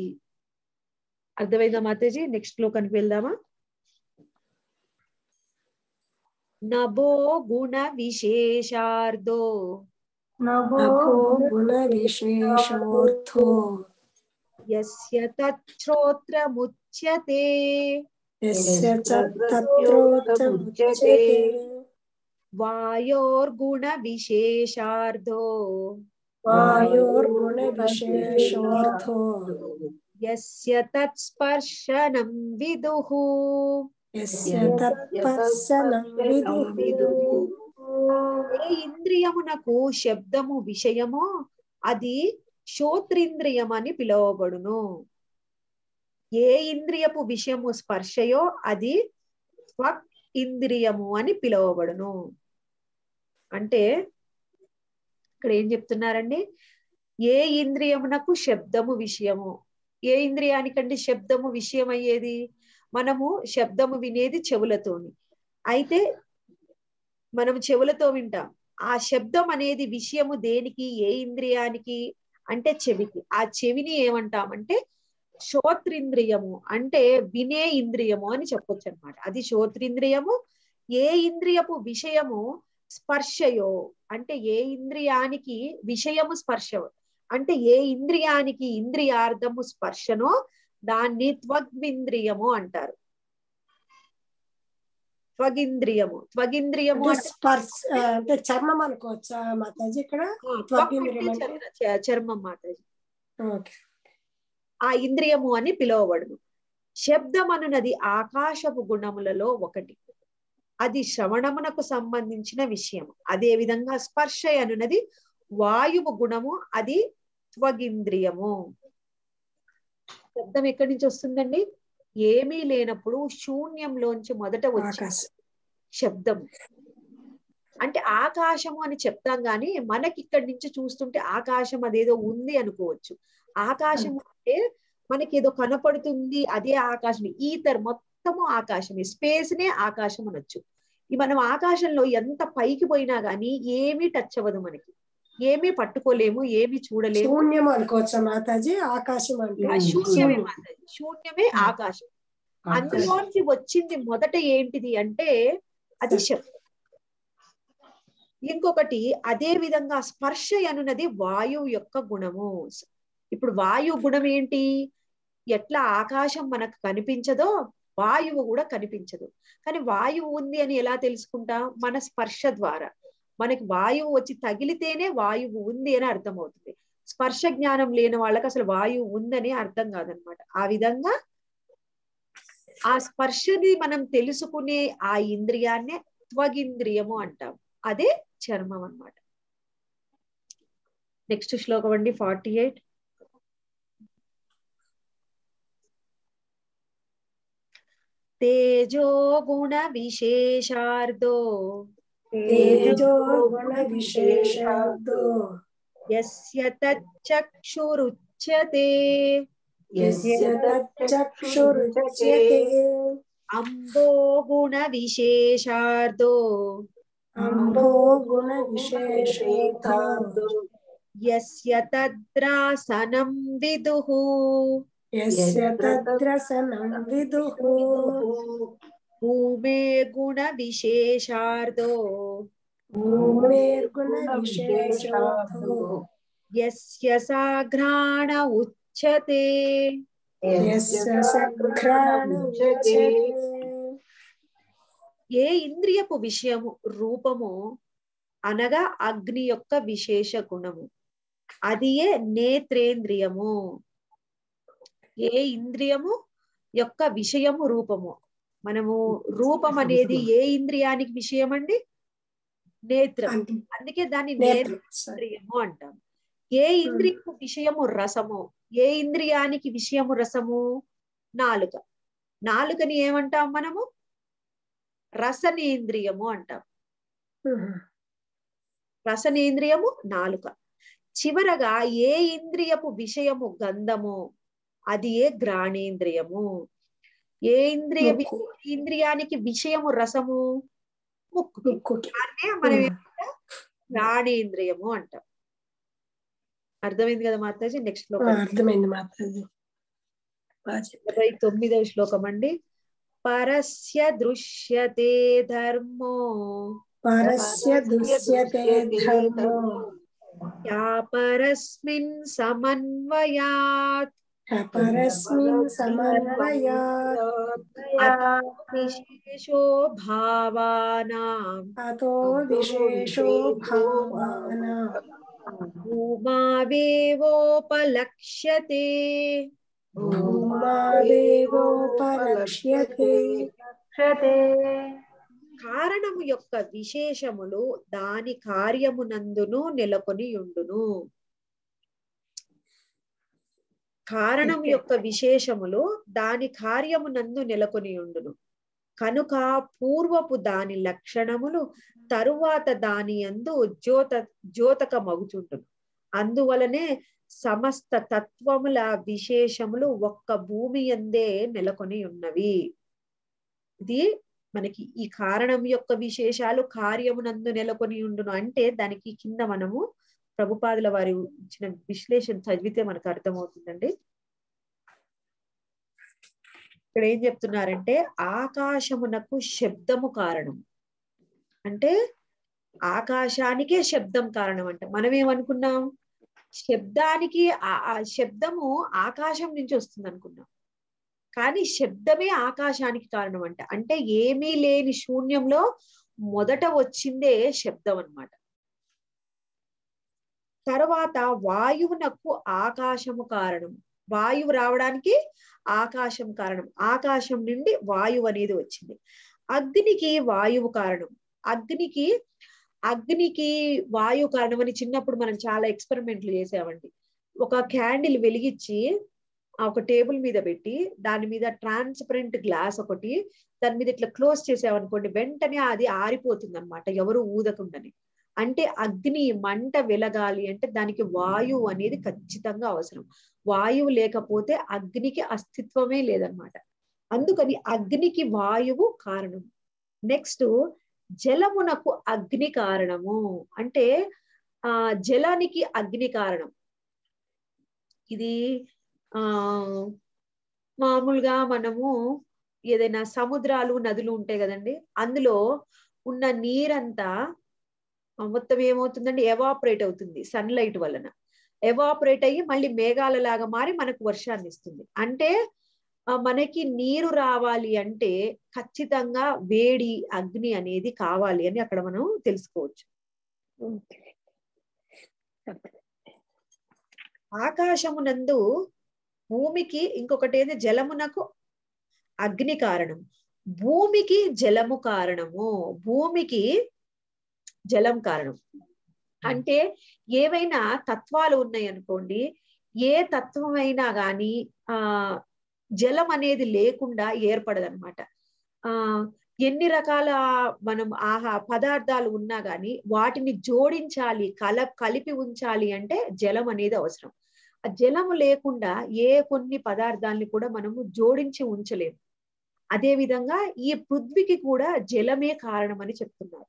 Speaker 1: అర్థమైందా మాతాజీ నెక్స్ట్ లోకానికి వెళ్దామా నభో గుణ విశేషార్ధో
Speaker 2: నభో గుణ విశేషోర్థో
Speaker 1: యస్య తచ్ఛ్రోత్రముచ్యతే
Speaker 2: యస్య చ తత్రోక్తముచ్యతే
Speaker 1: వాయోర్గుణ విశేషార్ధో
Speaker 2: వాయోర్గుణ విశేషోర్థో
Speaker 1: యస్య తత్స్పర్శనం విదుః
Speaker 2: యస్య తత్పర్శనం విదుః
Speaker 1: ఏ ఇంద్రియమునకు శబ్దము విషయమో అది శ్రోత్రింద్రియం అని పిలువబడును ఏ ఇంద్రియపు విషయము స్పర్శయో అది స్వక్ ఇంద్రియము అని పిలువబడును అంటే ఇక్కడ ఏం చెప్తున్నారండి ఏ ఇంద్రియమునకు శబ్దము విషయము ఏ ఇంద్రియానికంటే శబ్దము విషయం అయ్యేది మనము శబ్దము వినేది చెవులతోని అయితే మనం చెవులతో వింటాం ఆ శబ్దం అనేది విషయము దేనికి ఏ ఇంద్రియానికి అంటే చెవికి ఆ చెవిని ఏమంటామంటే శ్రోత్రింద్రియము అంటే వినే ఇంద్రియము అని చెప్పొచ్చు అనమాట అది శ్రోత్రింద్రియము ఏ ఇంద్రియపు విషయము స్పర్శయో అంటే ఏ ఇంద్రియానికి విషయము స్పర్శ అంటే ఏ ఇంద్రియానికి ఇంద్రియార్థము స్పర్శనో దాన్ని త్వగ్వింద్రియము అంటారు త్వగింద్రియము త్వగింద్రియము
Speaker 2: అంటే
Speaker 1: అంటే
Speaker 2: స్పర్శ అంటే చర్మం అనుకోవచ్చా మాతాజీ ఇక్కడ
Speaker 1: ఆ, త్వక్
Speaker 2: త్వగింద్రియం
Speaker 1: అంటే
Speaker 2: అంటే?
Speaker 1: చర్మ- చర్మం మాతాజీ
Speaker 2: ఓకే
Speaker 1: ఆ ఇంద్రియము అని పిలువబడును శబ్దమనునది ఆకాశపు గుణములలో ఒకటి అది శ్రవణమునకు సంబంధించిన విషయం అదే విధంగా స్పర్శ అనున్నది వాయువు గుణము అది త్వగింద్రియము శబ్దం ఎక్కడి నుంచి వస్తుందండి ఏమీ లేనప్పుడు శూన్యంలోంచి మొదట వచ్చే
Speaker 2: ఆకాశం
Speaker 1: శబ్దం అంటే ఆకాశము అని చెప్తాం గాని మనకి ఇక్కడి నుంచి చూస్తుంటే ఆకాశం అదేదో ఉంది అనుకోవచ్చు ఆకాశం అంటే మనకి ఏదో కనపడుతుంది అదే ఆకాశం ఈతర్ మొత్తము ఆకాశమే స్పేస్ నే ఆకాశం అనొచ్చు ఈ మనం ఆకాశంలో ఎంత పైకి పోయినా గానీ ఏమీ టచ్ అవ్వదు మనకి ఏమీ పట్టుకోలేము ఏమీ చూడలేము
Speaker 2: శూన్యం అనుకోవచ్చా మాతాజీ ఆకాశం అంటే
Speaker 1: ఆ శూన్యమే మాత్రం. శూన్యమే ఆకాశం అందులోంచి వచ్చింది మొదట ఏంటిది అంటే అది శబ్దం ఇంకొకటి అదే విధంగా స్పర్శ అనున్నది వాయువు యొక్క గుణము ఇప్పుడు వాయువు గుణం ఏంటి ఎట్లా ఆకాశం మనకు కనిపించదో వాయువు కూడా కనిపించదు కానీ వాయువు ఉంది అని ఎలా తెలుసుకుంటాం మన స్పర్శ ద్వారా మనకి వాయువు వచ్చి తగిలితేనే వాయువు ఉంది అని అర్థమవుతుంది స్పర్శ జ్ఞానం లేని వాళ్ళకి అసలు వాయువు ఉందని అర్థం కాదనమాట ఆ విధంగా ఆ స్పర్శని మనం తెలుసుకునే ఆ ఇంద్రియాన్నే త్వగింద్రియము అంటాం అదే చర్మం అన్నమాట నెక్స్ట్ శ్లోకం అండి ఫార్టీ ఎయిట్ తేజో గుణ విశేషార్ధో
Speaker 2: తేజో గుణ విశేషార్థో
Speaker 1: యస్య తచ్చక్షురుచ్యతే
Speaker 2: యస్య తచ్చక్షురుచ్యతే
Speaker 1: అంబో గుణ విశేషార్ధో
Speaker 2: అంబో గుణ విశేషార్థో
Speaker 1: యస్య తద్రాసనం విదుః
Speaker 2: యస్య తద్రసనం విదుః
Speaker 1: భూమే గుణ విశేషార్ధో
Speaker 2: భూమేర్గుణ విశేషార్థో
Speaker 1: యస్య సాఘ్రాణ ఉచ్యతే
Speaker 2: యస్య సఘ్రాణుచ్యతే
Speaker 1: ఏ ఇంద్రియపు విషయము రూపము అనగా అగ్ని యొక్క విశేష గుణము అది ఏ నేత్రేంద్రియము ఏ ఇంద్రియము యొక్క విషయము రూపము మనము రూపం అనేది ఏ ఇంద్రియానికి విషయం అండి నేత్రం
Speaker 2: అంటే
Speaker 1: అందుకే దాన్ని
Speaker 2: నేత్రం సరే.
Speaker 1: నేత్రేంద్రియము అంటాం ఏ ఇంద్రియపు విషయము రసము ఏ ఇంద్రియానికి విషయము రసము నాలుక నాలుకని ఏమంటాం మనము రసనేంద్రియము అంటాం
Speaker 2: ఉహు.
Speaker 1: రసనేంద్రియము నాలుక చివరగా ఏ ఇంద్రియపు విషయము గంధము అది ఏ గ్రాణేంద్రియము ఏ ఇంద్రియ వి-
Speaker 2: ముక్కు.
Speaker 1: ఇంద్రియానికి విషయము రసము ముక్కు
Speaker 2: ముక్కుకి
Speaker 1: దాన్నే మనం
Speaker 2: ఉహు.
Speaker 1: ఏమంటాం? గ్రాణేంద్రియము అంటాం అర్థమైంది కదా మాతాజీ నెక్స్ట్
Speaker 2: ఆ,
Speaker 1: శ్లోకం
Speaker 2: అర్థమైంది మాతాజీ బాగా చెప్పారు.
Speaker 1: ఇరవై తొమ్మిదవ శ్లోకం అండి పరస్య దృశ్యతే ధర్మో
Speaker 2: పరస్య దృశ్యతే ధర్మో
Speaker 1: యా పరస్మిన్ సమన్వయాత్
Speaker 2: పరస్మిన్ సమన్వయాత్
Speaker 1: విశేషో భావానాం
Speaker 2: అతో విశేషో భావానా
Speaker 1: భూమావేవోపలక్ష్యతే
Speaker 2: భూమాదేవోపలక్ష్యతే
Speaker 1: కారణము యొక్క విశేషములు దాని కార్యమునందును నెలకొని ఉండును కారణం యొక్క విశేషములు దాని కార్యమునందు నెలకొని ఉండును కనుక పూర్వపు దాని లక్షణములు తరువాత దాని యందు జ్యోత జ్యోతక మగుచుండును అందువలనే సమస్త తత్వముల విశేషములు ఒక్క భూమి ఎందే నెలకొని ఉన్నవి ఇది మనకి ఈ కారణం యొక్క విశేషాలు కార్యమునందు నెలకొని ఉండును అంటే దానికి కింద మనము ప్రభుపాదుల వారి ఇచ్చిన విశ్లేషణ చదివితే మనకు అర్థమవుతుందండి ఇక్కడ ఏం చెప్తున్నారంటే ఆకాశమునకు శబ్దము కారణం అంటే ఆకాశానికే శబ్దం కారణం అంట మనం ఏమనుకున్నాం శబ్దానికి ఆ- ఆ శబ్దము ఆకాశం నుంచి వస్తుంది అనుకున్నాం కానీ శబ్దమే ఆకాశానికి కారణం అంట అంటే ఏమీ లేని శూన్యంలో మొదట వచ్చిందే శబ్దం అన్నమాట తర్వాత వాయువునకు ఆకాశము కారణం వాయువు రావడానికి ఆకాశం కారణం ఆకాశం నుండి వాయువు అనేది వచ్చింది అగ్నికి వాయువు కారణం అగ్నికి అగ్నికి వాయువు కారణం అని చిన్నప్పుడు మనం చాలా ఎక్స్పెరిమెంట్లు చేసామండి ఒక క్యాండిల్ వెలిగించి ఆ ఒక టేబుల్ మీద పెట్టి దాని మీద ట్రాన్స్పరెంట్ గ్లాస్ ఒకటి దాని మీద ఇట్లా క్లోజ్ చేసామనుకోండి వెంటనే అది ఆరిపోతుంది అనమాట ఎవరు ఊదకుండాని అంటే అగ్ని మంట వెలగాలి అంటే దానికి వాయువు అనేది ఖచ్చితంగా అవసరం వాయువు లేకపోతే అగ్నికి అస్తిత్వమే లేదనమాట అందుకని అగ్నికి వాయువు కారణం నెక్స్ట్ జలమునకు అగ్ని కారణము అంటే ఆ జలానికి అగ్ని కారణం ఇది ఆ మామూలుగా మనము ఏదైనా సముద్రాలు నదులు ఉంటాయి కదండి అందులో ఉన్న నీరంతా ఆ, మొత్తం ఏమవుతుందండి ఎవాపరేట్ అవుతుంది సన్లైట్ వలన ఎవాపరేట్ అయ్యి మళ్ళీ మేఘాల లాగా మారి మనకు వర్షాన్ని ఇస్తుంది అంటే ఆ, మనకి నీరు రావాలి అంటే ఖచ్చితంగా వేడి అగ్ని అనేది కావాలి అని అక్కడ మనం తెలుసుకోవచ్చు ఆకాశమునందు భూమికి ఇంకొకటి ఏంది జలమునకు అగ్ని కారణం భూమికి జలము కారణము భూమికి జలం కారణం అంటే ఏవైనా తత్వాలు ఉన్నాయి అనుకోండి ఏ తత్వం అయినా గాని ఆ జలం అనేది లేకుండా ఏర్పడదన్నమాట ఆ ఎన్ని రకాల మనం ఆహా పదార్థాలు ఉన్నా గాని వాటిని జోడించాలి కల కలిపి ఉంచాలి అంటే జలం అనేది అవసరం ఆ జలము లేకుండా ఏ కొన్ని పదార్థాలని కూడా మనము జోడించి ఉంచలేము అదే విధంగా ఈ పృథ్వీకి కూడా జలమే కారణం అని చెప్తున్నారు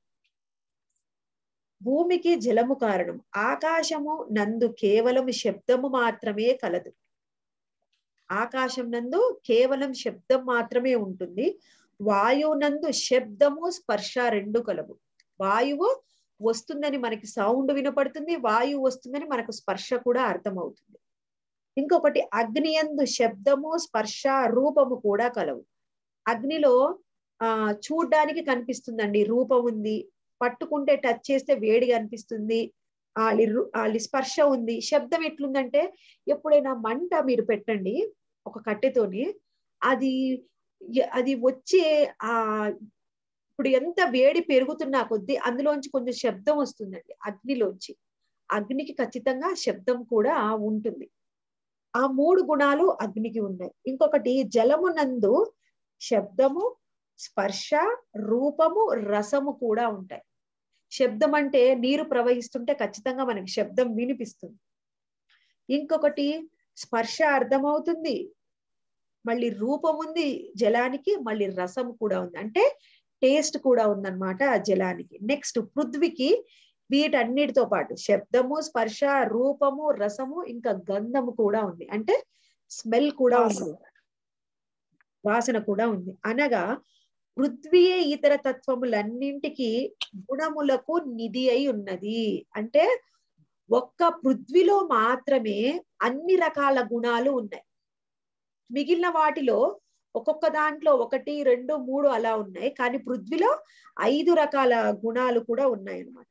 Speaker 1: భూమికి జలము కారణం ఆకాశము నందు కేవలం శబ్దము మాత్రమే కలదు ఆకాశం నందు కేవలం శబ్దం మాత్రమే ఉంటుంది వాయువు నందు శబ్దము స్పర్శ రెండు కలవు వాయువు వస్తుందని మనకి సౌండ్ వినపడుతుంది వాయువు వస్తుందని మనకు స్పర్శ కూడా అర్థమవుతుంది ఇంకొకటి అగ్ని యందు శబ్దము స్పర్శ రూపము కూడా కలవు అగ్నిలో ఆ చూడ్డానికి కనిపిస్తుందండి రూపం ఉంది పట్టుకుంటే టచ్ చేస్తే వేడిగా అనిపిస్తుంది వాళ్ళ వాళ్ళ స్పర్శ ఉంది శబ్దం ఎట్లుందంటే ఎప్పుడైనా మంట మీరు పెట్టండి ఒక కట్టెతోని అది ఎ- అది వచ్చే ఆ ఇప్పుడు ఎంత వేడి పెరుగుతున్నా కొద్దీ అందులోంచి కొంచెం శబ్దం వస్తుందండి అగ్నిలోంచి అగ్నికి ఖచ్చితంగా శబ్దం కూడా ఉంటుంది ఆ మూడు గుణాలు అగ్నికి ఉన్నాయి ఇంకొకటి జలమునందు శబ్దము స్పర్శ రూపము రసము కూడా ఉంటాయి శబ్దం అంటే నీరు ప్రవహిస్తుంటే ఖచ్చితంగా మనకి శబ్దం వినిపిస్తుంది ఇంకొకటి స్పర్శ అర్థమవుతుంది మళ్ళీ రూపం ఉంది జలానికి మళ్ళీ రసం కూడా ఉంది అంటే టేస్ట్ కూడా ఉందన్నమాట ఆ జలానికి నెక్స్ట్ పృథ్వీకి వీటన్నిటితో పాటు శబ్దము స్పర్శ రూపము రసము ఇంకా గంధము కూడా ఉంది అంటే స్మెల్ కూడా ఉంది వాసన కూడా ఉంది అనగా పృథ్వీయే ఇతర తత్వములన్నింటికి గుణములకు నిధి అయి ఉన్నది అంటే ఒక్క పృథ్వీలో మాత్రమే అన్ని రకాల గుణాలు ఉన్నాయి మిగిలిన వాటిలో ఒక్కొక్క దాంట్లో ఒకటి రెండు మూడు అలా ఉన్నాయి కానీ పృథ్వీలో ఐదు రకాల గుణాలు కూడా ఉన్నాయి అన్నమాట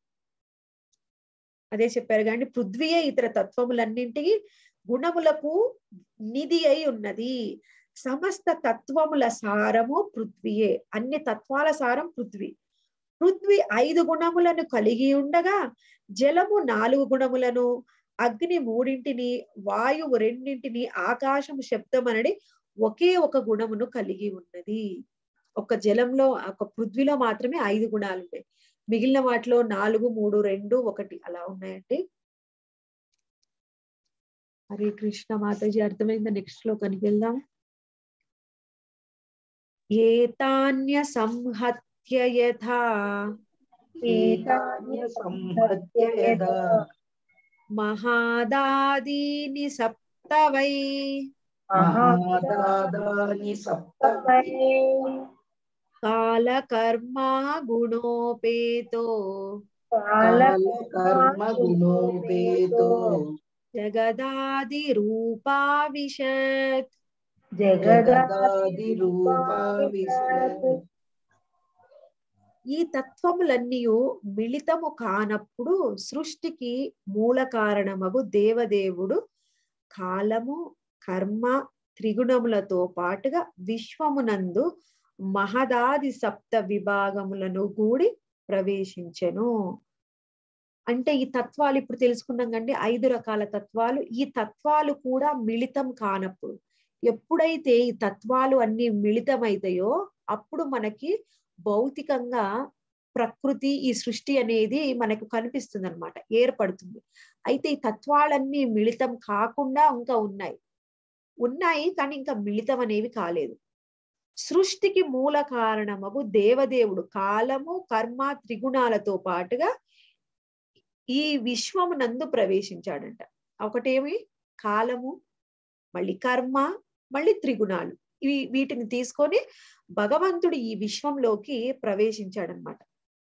Speaker 1: అదే చెప్పారు కానీ పృథ్వీయే ఇతర తత్వములన్నింటికి గుణములకు నిధి అయి ఉన్నది సమస్త తత్వముల సారము పృథ్వీయే అన్ని తత్వాల సారం పృథ్వీ పృథ్వీ ఐదు గుణములను కలిగి ఉండగా జలము నాలుగు గుణములను అగ్ని మూడింటిని వాయువు రెండింటిని ఆకాశము శబ్దం అనడి ఒకే ఒక గుణమును కలిగి ఉన్నది ఒక జలంలో ఒక పృథ్వీలో మాత్రమే ఐదు గుణాలు ఉన్నాయి మిగిలిన వాటిలో నాలుగు మూడు రెండు ఒకటి అలా ఉన్నాయండి హరే కృష్ణ మాతాజీ అర్థమైందా నెక్స్ట్ లో కనికి వెళ్దాం ఏతాన్య సంహత్య యథా
Speaker 3: ఏతాన్య సంహత్య యదా
Speaker 1: మహాదాదీని సప్త వై
Speaker 3: మహాదాదాని సప్తమై
Speaker 1: కాలకర్మా గుణోపేతో
Speaker 3: కర్మ గుణోపేతో
Speaker 1: జగదాది రూపా విశత్
Speaker 3: జగదాది రూపా విశత్
Speaker 1: ఈ తత్వములన్నీ మిళితము కానప్పుడు సృష్టికి మూల కారణమగు దేవదేవుడు కాలము కర్మ త్రిగుణములతో పాటుగా విశ్వమునందు మహదాది సప్త విభాగములను కూడి ప్రవేశించెను అంటే ఈ తత్వాలు ఇప్పుడు తెలుసుకున్నాం కండి ఐదు రకాల తత్వాలు ఈ తత్వాలు కూడా మిళితం కానప్పుడు ఎప్పుడైతే ఈ తత్వాలు అన్ని మిళితమైతాయో అప్పుడు మనకి భౌతికంగా ప్రకృతి ఈ సృష్టి అనేది మనకు కనిపిస్తుంది అనమాట ఏర్పడుతుంది అయితే ఈ తత్వాలన్నీ మిళితం కాకుండా ఇంకా ఉన్నాయి ఉన్నాయి కానీ ఇంకా మిళితం అనేవి కాలేదు సృష్టికి మూల కారణమగు దేవదేవుడు కాలము కర్మ త్రిగుణాలతో పాటుగా ఈ విశ్వమునందు ప్రవేశించాడంట ఒకటేమి కాలము మళ్ళీ కర్మ మళ్ళీ త్రిగుణాలు ఇవి వీటిని తీసుకొని భగవంతుడు ఈ విశ్వంలోకి ప్రవేశించాడనమాట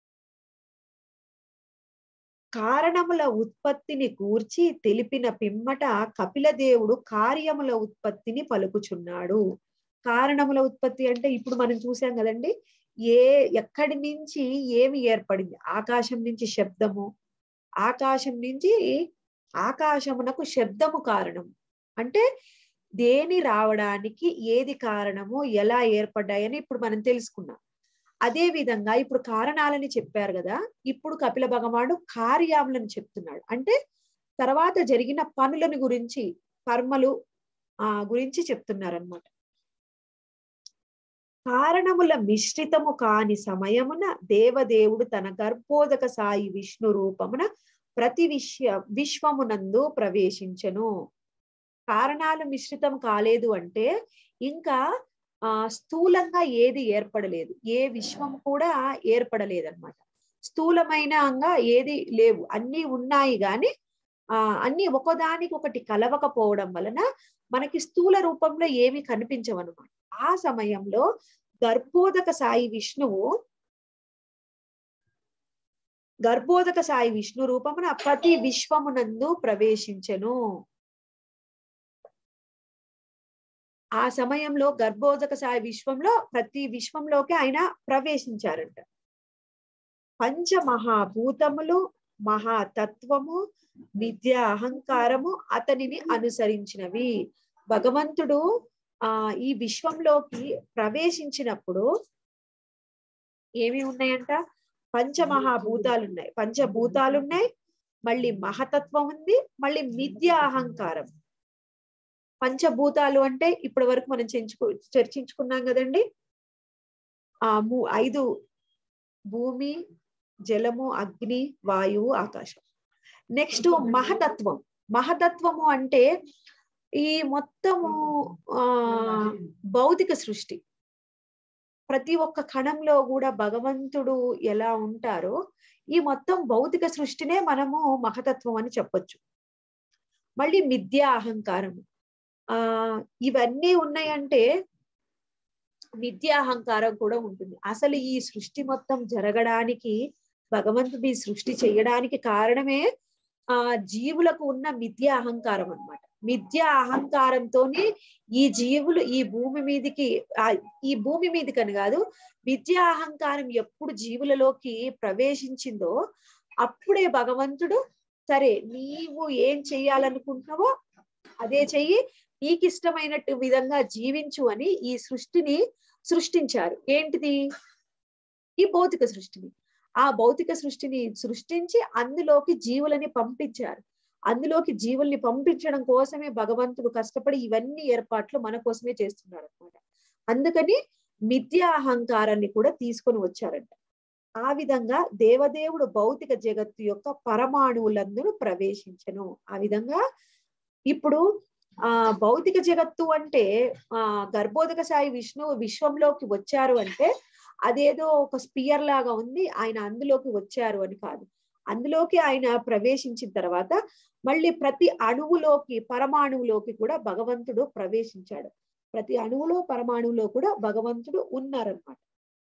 Speaker 1: కారణముల ఉత్పత్తిని కూర్చి తెలిపిన పిమ్మట కపిలదేవుడు కార్యముల ఉత్పత్తిని పలుకుచున్నాడు కారణముల ఉత్పత్తి అంటే ఇప్పుడు మనం చూసాం కదండి ఏ ఎక్కడి నుంచి ఏమి ఏర్పడింది ఆకాశం నుంచి శబ్దము ఆకాశం నుంచి ఆకాశమునకు శబ్దము కారణం అంటే దేని రావడానికి ఏది కారణము ఎలా ఏర్పడ్డాయని ఇప్పుడు మనం తెలుసుకున్నాం అదే విధంగా ఇప్పుడు కారణాలని చెప్పారు కదా ఇప్పుడు కపిల భగవానుడు కార్యాములను చెప్తున్నాడు అంటే తర్వాత జరిగిన పనులను గురించి కర్మలు ఆ గురించి చెప్తున్నారనమాట కారణముల మిశ్రితము కాని సమయమున దేవదేవుడు తన గర్భోదక సాయి విష్ణు రూపమున ప్రతి విశ్వ విశ్వమునందు ప్రవేశించను కారణాలు మిశ్రితం కాలేదు అంటే ఇంకా ఆ స్థూలంగా ఏది ఏర్పడలేదు ఏ విశ్వం కూడా ఏర్పడలేదన్నమాట స్థూలమైనంగా ఏది లేవు అన్ని ఉన్నాయి గాని ఆ అన్ని ఒకదానికి ఒకటి కలవకపోవడం వలన మనకి స్థూల రూపంలో ఏమి కనిపించవన్నమాట ఆ సమయంలో గర్భోదక సాయి విష్ణువు గర్భోదక సాయి విష్ణు రూపమున ప్రతి విశ్వమునందు ప్రవేశించెను ఆ సమయంలో గర్భోదక సాయి విశ్వంలో ప్రతి విశ్వంలోకి ఆయన ప్రవేశించారంట పంచ మహాభూతములు మహాతత్వము విద్య అహంకారము అతనిని అనుసరించినవి భగవంతుడు ఆ ఈ విశ్వంలోకి ప్రవేశించినప్పుడు ఏమి ఉన్నాయంట పంచమహాభూతాలు ఉన్నాయి పంచభూతాలు ఉన్నాయి మళ్ళీ మహతత్వం ఉంది మళ్ళీ మిథ్య అహంకారం పంచభూతాలు అంటే ఇప్పటి వరకు మనం చెంచుకు చర్చించుకున్నాం కదండి ఆ ము ఐదు భూమి జలము అగ్ని వాయువు ఆకాశం నెక్స్ట్ మహతత్వం మహతత్వము అంటే ఈ మొత్తము ఆ భౌతిక సృష్టి ప్రతి ఒక్క కణంలో కూడా భగవంతుడు ఎలా ఉంటారో ఈ మొత్తం భౌతిక సృష్టినే మనము మహతత్వం అని చెప్పొచ్చు మళ్ళీ మిథ్యా అహంకారము ఆ ఇవన్నీ ఉన్నాయంటే మిథ్యాహంకారం కూడా ఉంటుంది అసలు ఈ సృష్టి మొత్తం జరగడానికి భగవంతుడు ఈ సృష్టి చేయడానికి కారణమే ఆ జీవులకు ఉన్న మిథ్యా అహంకారం అన్నమాట మిథ్యా అహంకారంతోనే ఈ జీవులు ఈ భూమి మీదకి ఆ ఈ భూమి మీదకని కాదు విద్యా అహంకారం ఎప్పుడు జీవులలోకి ప్రవేశించిందో అప్పుడే భగవంతుడు సరే నీవు ఏం చెయ్యాలనుకుంటున్నావో అదే చెయ్యి నీకు ఇష్టమైనట్టు విధంగా జీవించు అని ఈ సృష్టిని సృష్టించారు ఏంటిది ఈ భౌతిక సృష్టిని ఆ భౌతిక సృష్టిని సృష్టించి అందులోకి జీవులని పంపించారు అందులోకి జీవుల్ని పంపించడం కోసమే భగవంతుడు కష్టపడి ఇవన్నీ ఏర్పాట్లు మన కోసమే చేస్తున్నాడు అనమాట అందుకని మిథ్యా అహంకారాన్ని కూడా తీసుకొని వచ్చారంట ఆ విధంగా దేవదేవుడు భౌతిక జగత్తు యొక్క పరమాణువులందరూ ప్రవేశించను ఆ విధంగా ఇప్పుడు ఆ భౌతిక జగత్తు అంటే ఆ గర్భోదక సాయి విష్ణువు విశ్వంలోకి వచ్చారు అంటే అదేదో ఒక స్పియర్ లాగా ఉంది ఆయన అందులోకి వచ్చారు అని కాదు అందులోకి ఆయన ప్రవేశించిన తర్వాత మళ్ళీ ప్రతి అణువులోకి పరమాణువులోకి కూడా భగవంతుడు ప్రవేశించాడు ప్రతి అణువులో పరమాణువులో కూడా భగవంతుడు ఉన్నారనమాట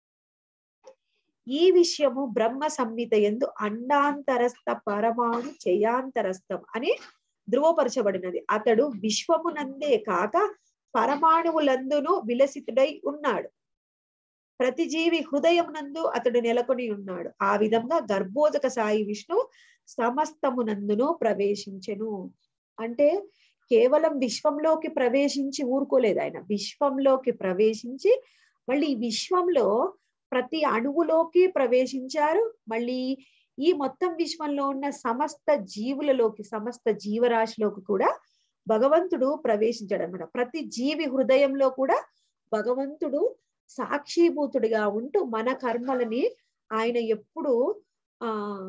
Speaker 1: ఈ విషయము బ్రహ్మ సంహిత ఎందు అండాంతరస్థ పరమాణు చయాంతరస్థం అని ధృవపరచబడినది అతడు విశ్వమునందే కాక పరమాణువులందును విలసితుడై ఉన్నాడు ప్రతి జీవి హృదయమునందు అతడు నెలకొని ఉన్నాడు ఆ విధంగా గర్భోదక సాయి విష్ణు సమస్తమునందును ప్రవేశించెను అంటే కేవలం విశ్వంలోకి ప్రవేశించి ఊరుకోలేదు ఆయన విశ్వంలోకి ప్రవేశించి మళ్ళీ ఈ విశ్వంలో ప్రతి అణువులోకి ప్రవేశించారు మళ్ళీ ఈ మొత్తం విశ్వంలో ఉన్న సమస్త జీవులలోకి సమస్త జీవరాశిలోకి కూడా భగవంతుడు ప్రవేశించాడు అనమాట ప్రతి జీవి హృదయంలో కూడా భగవంతుడు సాక్షిభూతుడిగా ఉంటూ మన కర్మలని ఆయన ఎప్పుడు ఆ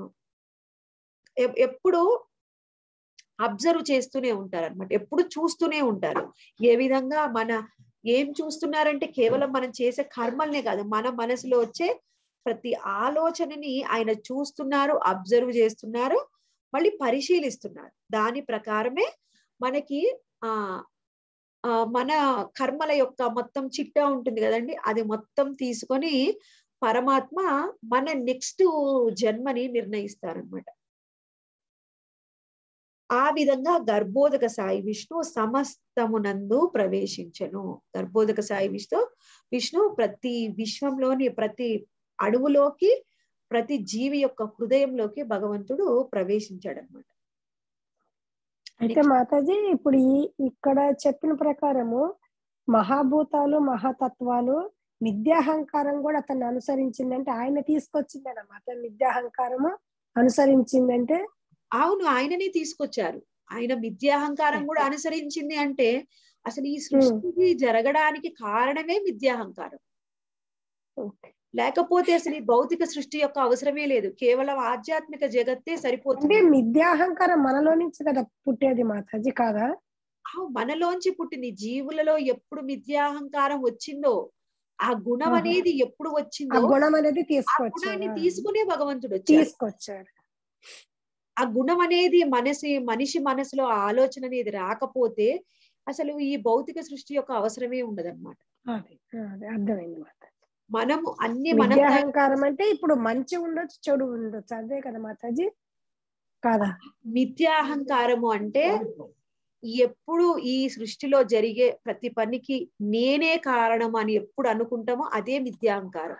Speaker 1: ఎ- ఎప్పుడు అబ్జర్వ్ చేస్తూనే ఉంటారు అనమాట ఎప్పుడు చూస్తూనే ఉంటారు ఏ విధంగా మన ఏం చూస్తున్నారంటే కేవలం మనం చేసే కర్మల్నే కాదు మన మనసులో వచ్చే ప్రతి ఆలోచనని ఆయన చూస్తున్నారు అబ్జర్వ్ చేస్తున్నారు మళ్ళీ పరిశీలిస్తున్నారు దాని ప్రకారమే మనకి ఆ ఆ మన కర్మల యొక్క మొత్తం చిట్టా ఉంటుంది కదండి అది మొత్తం తీసుకొని పరమాత్మ మన నెక్స్ట్ జన్మని నిర్ణయిస్తారనమాట ఆ విధంగా గర్భోదక సాయి విష్ణు సమస్తమునందు ప్రవేశించను గర్భోదక సాయి విష్ణు విష్ణు ప్రతి విశ్వంలోని ప్రతి అణువులోకి ప్రతి జీవి యొక్క హృదయంలోకి భగవంతుడు ప్రవేశించాడు అనమాట
Speaker 2: అయితే మాతాజీ ఇప్పుడు ఈ ఇక్కడ చెప్పిన ప్రకారము మహాభూతాలు మహాతత్వాలు మిథ్యాహంకారం కూడా అతన్ని అనుసరించిందంటే ఆయన తీసుకొచ్చిందన్నమాట మిథ్యాహంకారము అనుసరించిందంటే
Speaker 1: అవును ఆయననే తీసుకొచ్చారు ఆయన మిథ్యాహంకారం కూడా అనుసరించింది అంటే అసలు ఈ సృష్టికి జరగడానికి కారణమే మిథ్యాహంకారం లేకపోతే అసలు ఈ భౌతిక సృష్టి యొక్క అవసరమే లేదు కేవలం ఆధ్యాత్మిక జగత్తే
Speaker 2: అంటే
Speaker 1: సరిపోతుంది
Speaker 2: మిథ్యాహంకారం మనలో నుంచి కదా పుట్టేది మాతాజీ కాదా
Speaker 1: ఆ మనలోంచి పుట్టింది జీవులలో ఎప్పుడు మిథ్యాహంకారం వచ్చిందో ఆ గుణం
Speaker 2: ఆహా.
Speaker 1: అనేది ఎప్పుడు
Speaker 2: ఆ
Speaker 1: వచ్చిందో
Speaker 2: గుణం అనేది
Speaker 1: ఆ గుణాన్ని
Speaker 2: తీసుకొచ్చారు
Speaker 1: తీసుకునే భగవంతుడు వచ్చాడు
Speaker 2: తీసుకొచ్చారు
Speaker 1: ఆ గుణం అనేది మనసి మనిషి మనసులో ఆ ఆలోచన అనేది రాకపోతే అసలు ఈ భౌతిక సృష్టి యొక్క అవసరమే ఉండదన్నమాట
Speaker 2: అదే అదే అర్థమైంది మాతాజీ
Speaker 1: మనము అన్ని మనం
Speaker 2: మిథ్యాహంకారం అంటే ఇప్పుడు మంచి ఉండొచ్చు చెడు ఉండొచ్చు అదే కదా మాతాజీ కాదా
Speaker 1: మిథ్యాహంకారము అంటే ఎప్పుడు ఈ సృష్టిలో జరిగే ప్రతి పనికి నేనే కారణం అని ఎప్పుడు అనుకుంటామో అదే మిథ్యాహంకారం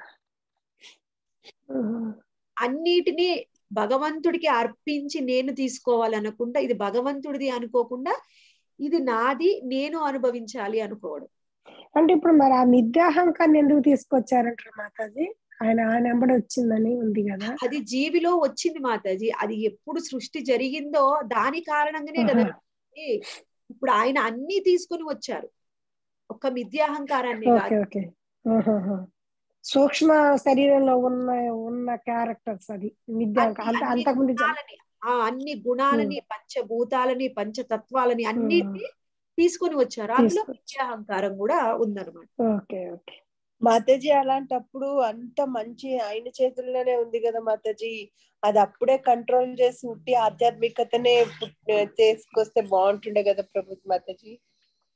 Speaker 2: ఉహు.
Speaker 1: అన్నిటినీ భగవంతుడికి అర్పించి నేను తీసుకోవాలనకుండా ఇది భగవంతుడిది అనుకోకుండా ఇది నాది నేను అనుభవించాలి అనుకోవడం
Speaker 2: అంటే ఇప్పుడు మరి ఆ మిథ్యాహంకాన్ని ఎందుకు తీసుకొచ్చారంటారు మాతాజీ ఆయన ఆయన వెంబడి వచ్చిందని ఉంది కదా
Speaker 1: అది జీవిలో వచ్చింది మాతాజీ అది ఎప్పుడు సృష్టి జరిగిందో దాని కారణంగానే కదా ఏ, ఇప్పుడు ఆయన అన్ని తీసుకొని వచ్చారు ఒక్క మిథ్యాహంకారాన్ని
Speaker 2: ఓకే
Speaker 1: కాదు
Speaker 2: ఓకే ఆహాహా. సూక్ష్మ శరీరంలో ఉన్న ఉన్న క్యారెక్టర్స్ అది మిథ్యాంక
Speaker 1: అన్ని-
Speaker 2: అంత
Speaker 1: అన్ని
Speaker 2: అంతకుముందు చెప్-
Speaker 1: గుణాలని, ఆ అన్ని గుణాలని పంచభూతాలని పంచతత్వాలని అన్నిటిని తీసుకొని వచ్చారు అందులో
Speaker 2: తీసుకొచ్చి.
Speaker 1: మిథ్యాహంకారం కూడా ఉందన్నమాట
Speaker 2: ఓకే ఓకే
Speaker 4: మాతాజీ అలాంటప్పుడు అంత మంచి ఆయన చేతుల్లోనే ఉంది కదా మాతాజీ అది అప్పుడే కంట్రోల్ చేసి ఉట్టి ఆధ్యాత్మికతనే పుట్- చేసుకొస్తే బాగుంటుండే కదా ప్రభు మాతాజీ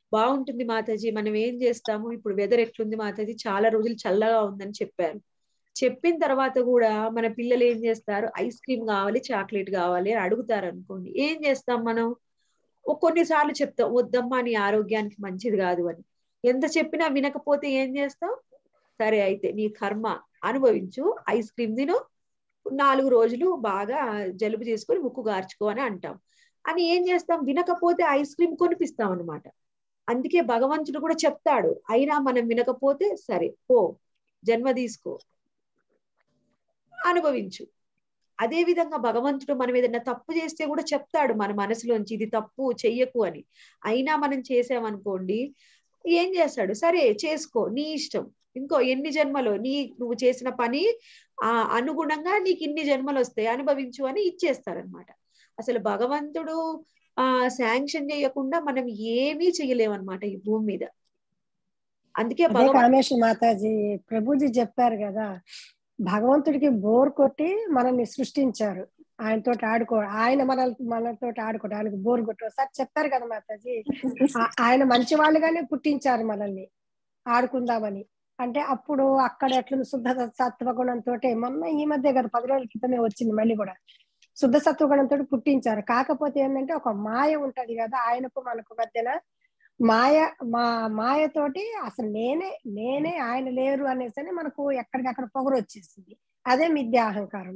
Speaker 1: బాగుంటుంది మాతాజీ మనం ఏం చేస్తాము ఇప్పుడు వెదర్ ఎట్లుంది మాతాజీ చాలా రోజులు చల్లగా ఉందని చెప్పారు చెప్పిన తర్వాత కూడా మన పిల్లలు ఏం చేస్తారు ఐస్ క్రీమ్ కావాలి చాక్లెట్ కావాలి అని అడుగుతారు అనుకోండి ఏం చేస్తాం మనం ఓ కొన్నిసార్లు చెప్తాం వద్దమ్మా నీ ఆరోగ్యానికి మంచిది కాదు అని ఎంత చెప్పినా వినకపోతే ఏం చేస్తాం సరే అయితే నీ కర్మ అనుభవించు ఐస్ క్రీమ్ తిను నాలుగు రోజులు బాగా జలుబు చేసుకొని ముక్కు గార్చుకో అని అంటాం అని ఏం చేస్తాం వినకపోతే ఐస్ క్రీమ్ కొనిపిస్తాం అనమాట అందుకే భగవంతుడు కూడా చెప్తాడు అయినా మనం వినకపోతే సరే పో జన్మ తీసుకో అనుభవించు అదే విధంగా భగవంతుడు మనం ఏదైనా తప్పు చేస్తే కూడా చెప్తాడు మన మనసులోంచి ఇది తప్పు చెయ్యకు అని అయినా మనం చేసామనుకోండి ఏం చేస్తాడు సరే చేసుకో నీ ఇష్టం ఇంకో ఎన్ని జన్మలో నీ నువ్వు చేసిన పని ఆ అనుగుణంగా నీకు ఇన్ని జన్మలు వస్తాయి అనుభవించు అని ఇచ్చేస్తారనమాట అసలు భగవంతుడు ఆ శాంక్షన్ చేయకుండా మనం ఏమీ చేయలేమన్నమాట ఈ భూమి మీద అందుకే
Speaker 2: అదే
Speaker 1: భగవంతుడు
Speaker 2: కామేశ్వర మాతాజీ ప్రభుజీ చెప్పారు కదా భగవంతుడికి బోర్ కొట్టి మనల్ని సృష్టించారు ఆయనతో ఆడుకో ఆయన మన మనతో ఆడుకోవడానికి బోర్ కొట్టి ఒకసారి చెప్పారు కదా మాతాజీ ఆ- ఆయన మంచి వాళ్ళుగానే పుట్టించారు మనల్ని ఆడుకుందామని అంటే అప్పుడు అక్కడ ఎట్లుంది శుద్ధ సత్వగుణంతో మొన్న ఈ మధ్య కదా పది రోజుల క్రితమే వచ్చింది మళ్ళీ కూడా శుద్ధ సత్వగుణంతో పుట్టించారు కాకపోతే ఏంటంటే ఒక మాయ ఉంటది కదా ఆయనకు మనకు మధ్యన మాయ మా మాయతోటి అసలు నేనే నేనే ఆయన లేరు అనేసి అని మనకు ఎక్కడికక్కడ పొగరు వచ్చేసింది అదే మిథ్యా అహంకారం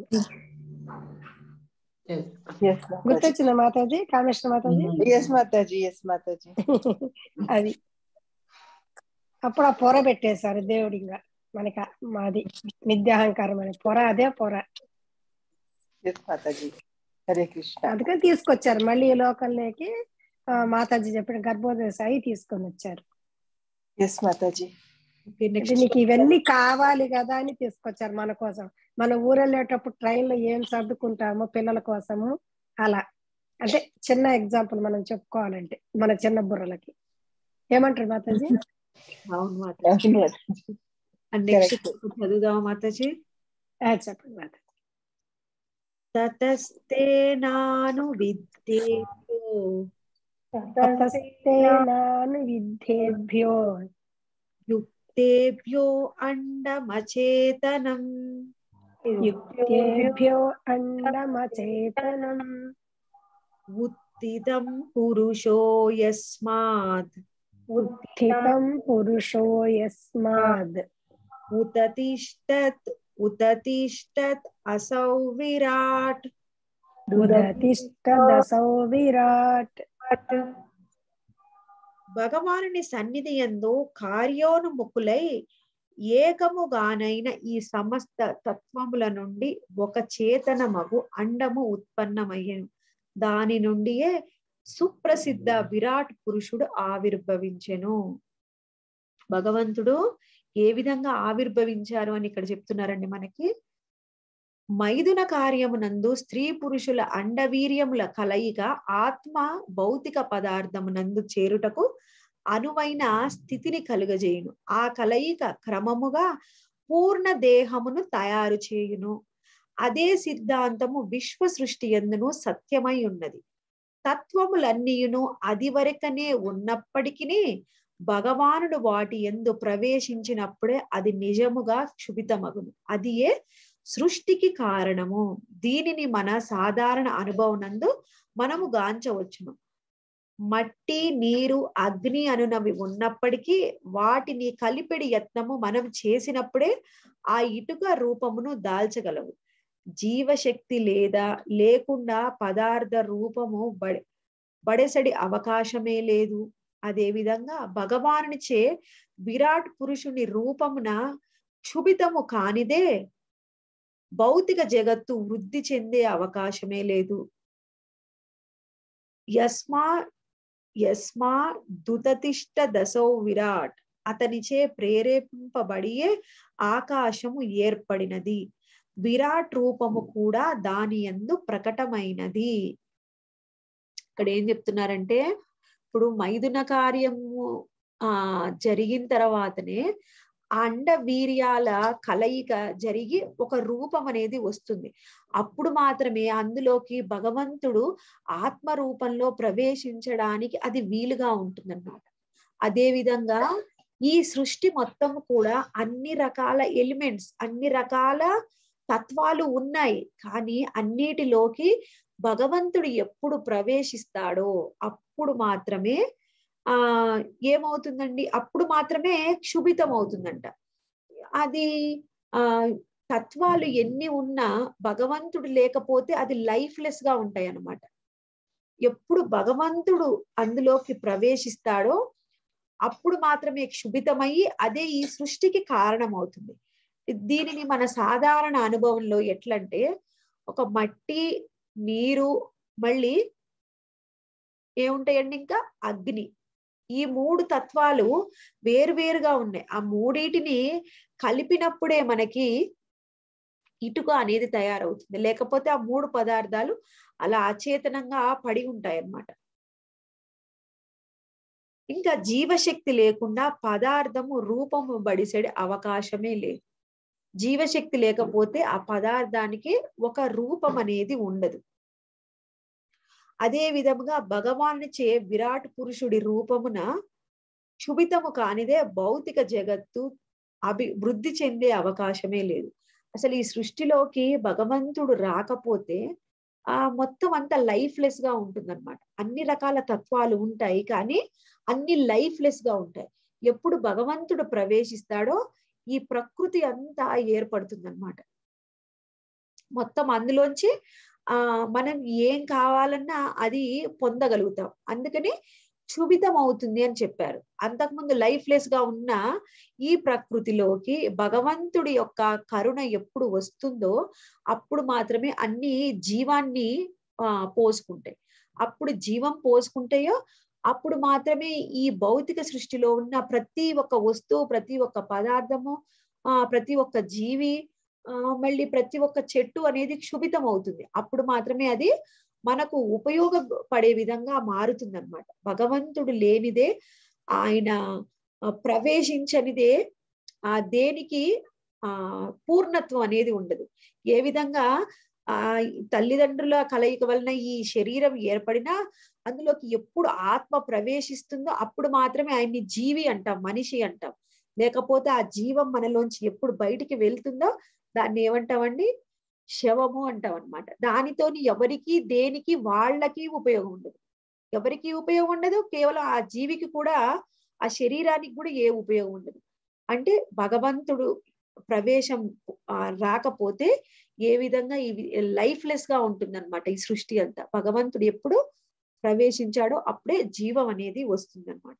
Speaker 2: గుర్తొచ్చిందా మాతాజీ కామేశ్వర మాతాజీ
Speaker 4: ఎస్ మాతాజీ ఎస్ మాతాజీ
Speaker 2: అది అప్పుడు ఆ పొర పెట్టేశారు దేవుడు ఇంకా మనకి ఆ- మాది మిథ్యాహంకారం అనే పొర అదే పొర
Speaker 4: ఎస్ మాతాజీ హరే కృష్ణ
Speaker 2: అందుకని తీసుకొచ్చారు మళ్ళీ ఈ లోకంలోకి ఆ, మాతాజీ చెప్పిన గర్భోదయ సాయి తీసుకొని వచ్చారు
Speaker 4: ఎస్ మాతాజీ
Speaker 1: Okay,
Speaker 2: అంటే
Speaker 1: next.
Speaker 2: నీకు ఇవన్నీ కావాలి కదా అని తీసుకొచ్చారు మన కోసం మన ఊరు వెళ్ళేటప్పుడు ట్రైన్ లో ఏం సర్దుకుంటామో పిల్లల కోసము అలా అంటే చిన్న ఎగ్జాంపుల్ మనం చెప్పుకోవాలంటే మన చిన్న బుర్రలకి ఏమంటారు మాతాజీ
Speaker 1: అవును మాతాజీ
Speaker 4: అవును మాతాజీ.
Speaker 1: And next
Speaker 4: Correct.
Speaker 1: చదువుదామా మాతాజీ
Speaker 2: ఆ, చెప్పండి మాతాజీ
Speaker 1: తతస్తే నాను విద్యేభ్యో
Speaker 2: తతస్తేనాను విద్ధేభ్యో
Speaker 1: యుక్తేభ్యో అండమచేతనం
Speaker 2: యుక్తేభ్యో అండమచేతనం
Speaker 1: ఉత్తితం పురుషో యస్మాత్
Speaker 2: ఉత్థితం పురుషో యస్మాద్
Speaker 1: ఉతతిష్టత్ ఉతతిష్టత్ అసౌ విరాట్
Speaker 2: ఉదతిష్ట దశౌ విరాట్
Speaker 1: భగవానుని సన్నిధి యందు కార్యోన్ముఖులై ఏకముగానైన ఈ సమస్త తత్వముల నుండి ఒక చేతనమగు అండము ఉత్పన్నమయ్యను దాని నుండియే సుప్రసిద్ధ విరాట్ పురుషుడు ఆవిర్భవించెను భగవంతుడు ఏ విధంగా ఆవిర్భవించారు అని ఇక్కడ చెప్తున్నారండి మనకి మైదున కార్యమునందు స్త్రీ పురుషుల అండవీర్యముల కలయిక ఆత్మ భౌతిక పదార్థమునందు చేరుటకు అనువైన స్థితిని కలుగజేయును ఆ కలయిక క్రమముగా పూర్ణ దేహమును తయారు చేయును అదే సిద్ధాంతము విశ్వ సృష్టి ఎందును సత్యమై ఉన్నది తత్వములన్నీయును అది వరకనే ఉన్నప్పటికీ భగవానుడు వాటి ఎందు ప్రవేశించినప్పుడే అది నిజముగా క్షుభితమగును అది ఏ సృష్టికి కారణము దీనిని మన సాధారణ అనుభవనందు మనము గాంచవచ్చును మట్టి నీరు అగ్ని అనునవి ఉన్నప్పటికీ వాటిని కలిపిడి యత్నము మనం చేసినప్పుడే ఆ ఇటుక రూపమును దాల్చగలవు జీవశక్తి లేదా లేకుండా పదార్థ రూపము బడి బడెసడి అవకాశమే లేదు అదే విధంగా భగవానునిచే విరాట్ పురుషుని రూపమున క్షుభితము కానిదే భౌతిక జగత్తు వృద్ధి చెందే అవకాశమే లేదు యస్మా యస్మా దుతతిష్ట దశౌ విరాట్ అతనిచే ప్రేరేపింపబడియే ఆకాశము ఏర్పడినది విరాట్ రూపము కూడా దాని యందు ప్రకటమైనది ఇక్కడ ఏం చెప్తున్నారంటే ఇప్పుడు మైథున కార్యము ఆ జరిగిన తర్వాతనే ఆ అండ వీర్యాల కలయిక జరిగి ఒక రూపం అనేది వస్తుంది అప్పుడు మాత్రమే అందులోకి భగవంతుడు ఆత్మ రూపంలో ప్రవేశించడానికి అది వీలుగా ఉంటుందన్నమాట అదే విధంగా ఈ సృష్టి మొత్తం కూడా అన్ని రకాల ఎలిమెంట్స్ అన్ని రకాల తత్వాలు ఉన్నాయి కానీ అన్నిటిలోకి భగవంతుడు ఎప్పుడు ప్రవేశిస్తాడో అప్పుడు మాత్రమే ఆ ఏమవుతుందండి అప్పుడు మాత్రమే క్షుభితం అవుతుందంట అది ఆ తత్వాలు ఎన్ని ఉన్నా భగవంతుడు లేకపోతే అది లైఫ్లెస్ గా ఉంటాయి అన్నమాట ఎప్పుడు భగవంతుడు అందులోకి ప్రవేశిస్తాడో అప్పుడు మాత్రమే క్షుభితమయ్యి అదే ఈ సృష్టికి కారణం అవుతుంది దీనిని మన సాధారణ అనుభవంలో ఎట్లంటే ఒక మట్టి నీరు మళ్ళీ ఏముంటాయండి ఇంకా అగ్ని ఈ మూడు తత్వాలు వేరువేరుగా ఉన్నాయి ఆ మూడిటిని కలిపినప్పుడే మనకి ఇటుక అనేది తయారవుతుంది లేకపోతే ఆ మూడు పదార్థాలు అలా అచేతనంగా పడి ఉంటాయి అన్నమాట ఇంకా జీవశక్తి లేకుండా పదార్థము రూపము బడిసెడే అవకాశమే లేదు జీవశక్తి లేకపోతే ఆ పదార్థానికి ఒక రూపం అనేది ఉండదు అదే విధముగా భగవాన్ని చే విరాట్ పురుషుడి రూపమున క్షుభితము కానిదే భౌతిక జగత్తు అభివృద్ధి చెందే అవకాశమే లేదు అసలు ఈ సృష్టిలోకి భగవంతుడు రాకపోతే ఆ మొత్తం అంతా లైఫ్లెస్ గా ఉంటుందన్నమాట అన్ని రకాల తత్వాలు ఉంటాయి కానీ అన్ని లైఫ్లెస్ గా ఉంటాయి ఎప్పుడు భగవంతుడు ప్రవేశిస్తాడో ఈ ప్రకృతి అంతా ఏర్పడుతుందన్నమాట మొత్తం అందులోంచి ఆ మనం ఏం కావాలన్నా అది పొందగలుగుతాం అందుకని క్షుభితం అవుతుంది అని చెప్పారు అంతకుముందు లైఫ్లెస్ గా ఉన్న ఈ ప్రకృతిలోకి భగవంతుడి యొక్క కరుణ ఎప్పుడు వస్తుందో అప్పుడు మాత్రమే అన్ని జీవాన్ని ఆ పోసుకుంటాయి అప్పుడు జీవం పోసుకుంటాయో అప్పుడు మాత్రమే ఈ భౌతిక సృష్టిలో ఉన్న ప్రతి ఒక్క వస్తువు ప్రతి ఒక్క పదార్థము ఆ ప్రతి ఒక్క జీవి ఆ మళ్ళీ ప్రతి ఒక్క చెట్టు అనేది క్షుభితం అవుతుంది అప్పుడు మాత్రమే అది మనకు ఉపయోగపడే విధంగా మారుతుంది అనమాట భగవంతుడు లేనిదే ఆయన ప్రవేశించనిదే ఆ దేనికి ఆ పూర్ణత్వం అనేది ఉండదు ఏ విధంగా ఆ తల్లిదండ్రుల కలయిక వలన ఈ శరీరం ఏర్పడినా అందులోకి ఎప్పుడు ఆత్మ ప్రవేశిస్తుందో అప్పుడు మాత్రమే ఆయన్ని జీవి అంటాం మనిషి అంటాం లేకపోతే ఆ జీవం మనలోంచి ఎప్పుడు బయటికి వెళ్తుందో దాన్ని ఏమంటామండి శవము అంటాం అనమాట దానితోని ఎవరికి దేనికి వాళ్ళకి ఉపయోగం ఉండదు ఎవరికి ఉపయోగం ఉండదు కేవలం ఆ జీవికి కూడా ఆ శరీరానికి కూడా ఏ ఉపయోగం ఉండదు అంటే భగవంతుడు ప్రవేశం రాకపోతే ఏ విధంగా ఈ లైఫ్లెస్ గా ఉంటుంది అనమాట ఈ సృష్టి అంతా భగవంతుడు ఎప్పుడు ప్రవేశించాడో అప్పుడే జీవం అనేది వస్తుంది అనమాట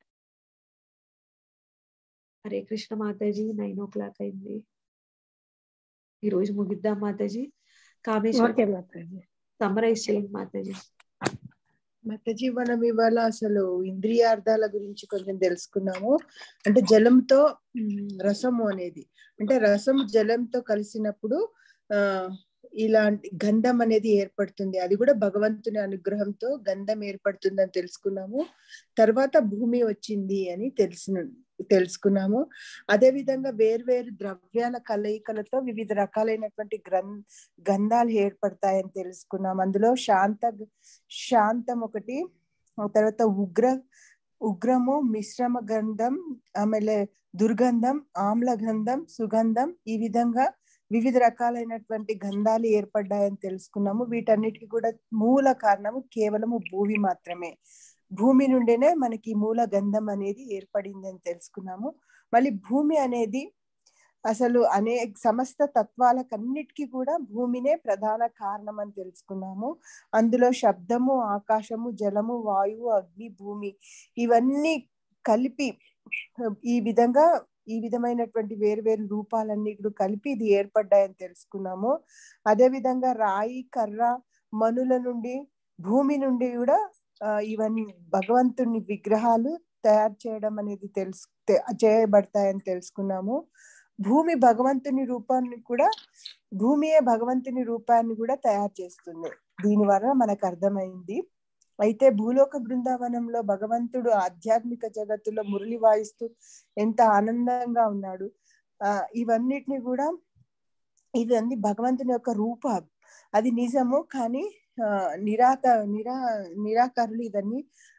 Speaker 1: హరే కృష్ణ మాతాజీ నైన్ ఓ క్లాక్ అయింది ఈ రోజు ముగిద్దాం మాతాజీ కామేశ్వర్
Speaker 2: ఓకే మాతాజీ
Speaker 1: సమ్మరైజ్ చేయండి మాతాజీ
Speaker 4: మాతాజీ మనం ఇవాళ అసలు ఇంద్రియార్థాల గురించి కొంచెం తెలుసుకున్నాము అంటే జలంతో రసము అనేది అంటే రసం జలంతో కలిసినప్పుడు ఆ ఇలాంటి గంధం అనేది ఏర్పడుతుంది అది కూడా భగవంతుని అనుగ్రహంతో గంధం ఏర్పడుతుందని తెలుసుకున్నాము తర్వాత భూమి వచ్చింది అని తెలిసిన తెలుసుకున్నాము అదే విధంగా వేర్వేరు ద్రవ్యాల కలయికలతో వివిధ రకాలైనటువంటి గ్రం గంధాలు ఏర్పడతాయని తెలుసుకున్నాం అందులో శాంత శాంతం ఒకటి తర్వాత ఉగ్ర ఉగ్రము మిశ్రమ గంధం ఆమెಲೆ దుర్గంధం ఆమ్ల గంధం సుగంధం ఈ విధంగా వివిధ రకాలైనటువంటి గంధాలు ఏర్పడ్డాయని తెలుసుకున్నాము వీటన్నిటికీ కూడా మూల కారణము కేవలము భూమి మాత్రమే భూమి నుండినే మనకి మూల గంధం అనేది ఏర్పడింది అని తెలుసుకున్నాము మళ్ళీ భూమి అనేది అసలు అనేక సమస్త తత్వాలకన్నిటికీ కూడా భూమినే ప్రధాన కారణం అని తెలుసుకున్నాము అందులో శబ్దము ఆకాశము జలము వాయువు అగ్ని భూమి ఇవన్నీ కలిపి ఈ విధంగా ఈ విధమైనటువంటి వేరు వేరు రూపాలన్నీ కూడా కలిపి ఇది ఏర్పడ్డాయని తెలుసుకున్నాము అదే విధంగా రాయి కర్ర మనుల నుండి భూమి నుండి కూడా ఇవన్నీ భగవంతుని విగ్రహాలు తయారు చేయడం అనేది తెలుసు చేయబడతాయని తెలుసుకున్నాము భూమి భగవంతుని రూపాన్ని కూడా భూమియే భగవంతుని రూపాన్ని కూడా తయారు చేస్తుంది దీని వల్ల మనకు అర్థమైంది అయితే భూలోక బృందావనంలో భగవంతుడు ఆధ్యాత్మిక జగత్తులో మురళి వాయిస్తూ ఎంత ఆనందంగా ఉన్నాడు ఆ ఇవన్నిటిని కూడా ఇవన్నీ భగవంతుని యొక్క రూపం అది నిజము కానీ ఆ నిరాక నిరా నిరాకారులు ఇవన్నీ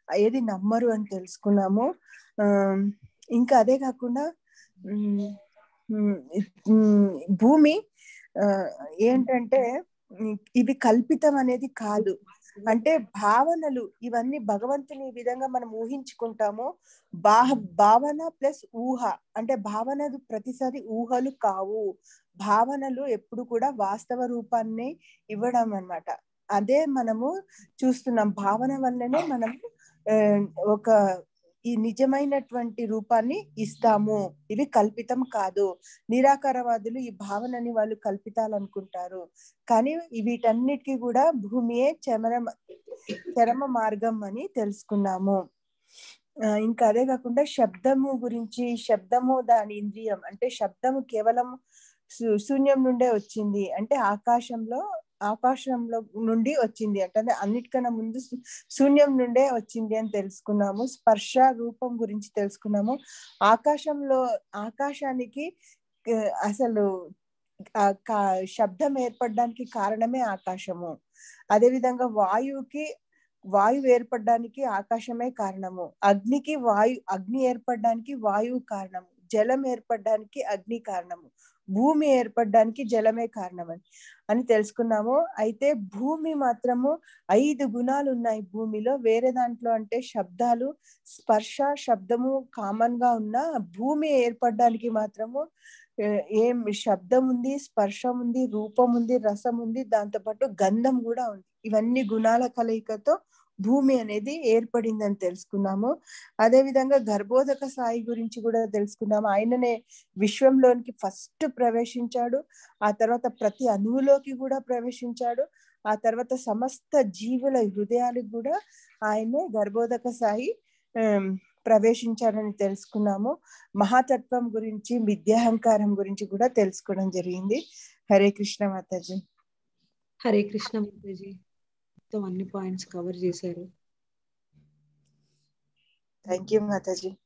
Speaker 4: ఏది నమ్మరు అని తెలుసుకున్నాము ఆ ఇంకా అదే కాకుండా ఉమ్, ఉమ్, ఉమ్, భూమి ఆ, ఏంటంటే ఉమ్, ఇది కల్పితం అనేది కాదు అంటే భావనలు ఇవన్నీ భగవంతుని ఈ విధంగా మనం ఊహించుకుంటాము బాహ భావన ప్లస్ ఊహ అంటే భావనలు ప్రతిసారి ఊహలు కావు భావనలు ఎప్పుడు కూడా వాస్తవ రూపాన్ని ఇవ్వడం అన్నమాట అదే మనము చూస్తున్నాం భావన వల్లనే మనము ఆ, ఒక ఈ నిజమైనటువంటి రూపాన్ని ఇస్తాము ఇవి కల్పితం కాదు నిరాకారవాదులు ఈ భావనని వాళ్ళు కల్పితాలనుకుంటారు కానీ వీటన్నిటికీ కూడా భూమియే చమర చరమ మార్గం అని తెలుసుకున్నాము ఆ, ఇంకా అదే కాకుండా శబ్దము గురించి శబ్దము దాని ఇంద్రియం అంటే శబ్దము కేవలం శూ- శూన్యం నుండే వచ్చింది అంటే ఆకాశంలో ఆకాశంలో నుండి వచ్చింది అంటే అన్నిటికన్నా ముందు శూ- శూన్యం నుండే వచ్చింది అని తెలుసుకున్నాము స్పర్శ రూపం గురించి తెలుసుకున్నాము ఆకాశంలో ఆకాశానికి ఆ, అసలు ఆ కా- శబ్దం ఏర్పడడానికి కారణమే ఆకాశము అదే విధంగా వాయువుకి వాయువు ఏర్పడడానికి ఆకాశమే కారణము అగ్నికి వాయు అగ్ని ఏర్పడడానికి వాయువు కారణము జలం ఏర్పడడానికి అగ్ని కారణము భూమి ఏర్పడడానికి జలమే కారణమని అని తెలుసుకున్నాము అయితే భూమి మాత్రము ఐదు గుణాలు ఉన్నాయి భూమిలో వేరే దాంట్లో అంటే శబ్దాలు స్పర్శ శబ్దము కామన్ గా ఉన్న భూమి ఏర్పడడానికి మాత్రము ఏ, ఏం శబ్దం ఉంది స్పర్శ ఉంది రూపం ఉంది రసం ఉంది దాంతో పాటు గంధం కూడా ఉంది ఇవన్నీ గుణాల కలయికతో భూమి అనేది ఏర్పడిందని తెలుసుకున్నాము అదే విధంగా గర్భోదక సాయి గురించి కూడా తెలుసుకున్నాము ఆయననే విశ్వంలోనికి ఫస్ట్ ప్రవేశించాడు ఆ తర్వాత ప్రతి అణువులోకి కూడా ప్రవేశించాడు ఆ తర్వాత సమస్త జీవుల హృదయాలకు కూడా ఆయనే గర్భోదక సాయి ఆమ్, ప్రవేశించాడని తెలుసుకున్నాము మహాతత్వం గురించి విద్యాహంకారం గురించి కూడా తెలుసుకోవడం జరిగింది హరే కృష్ణ మాతాజీ
Speaker 1: హరే కృష్ణ మాతాజీ మొత్తం అన్ని పాయింట్స్ కవర్ చేశారు
Speaker 4: థ్యాంక్ యూ మాతాజీ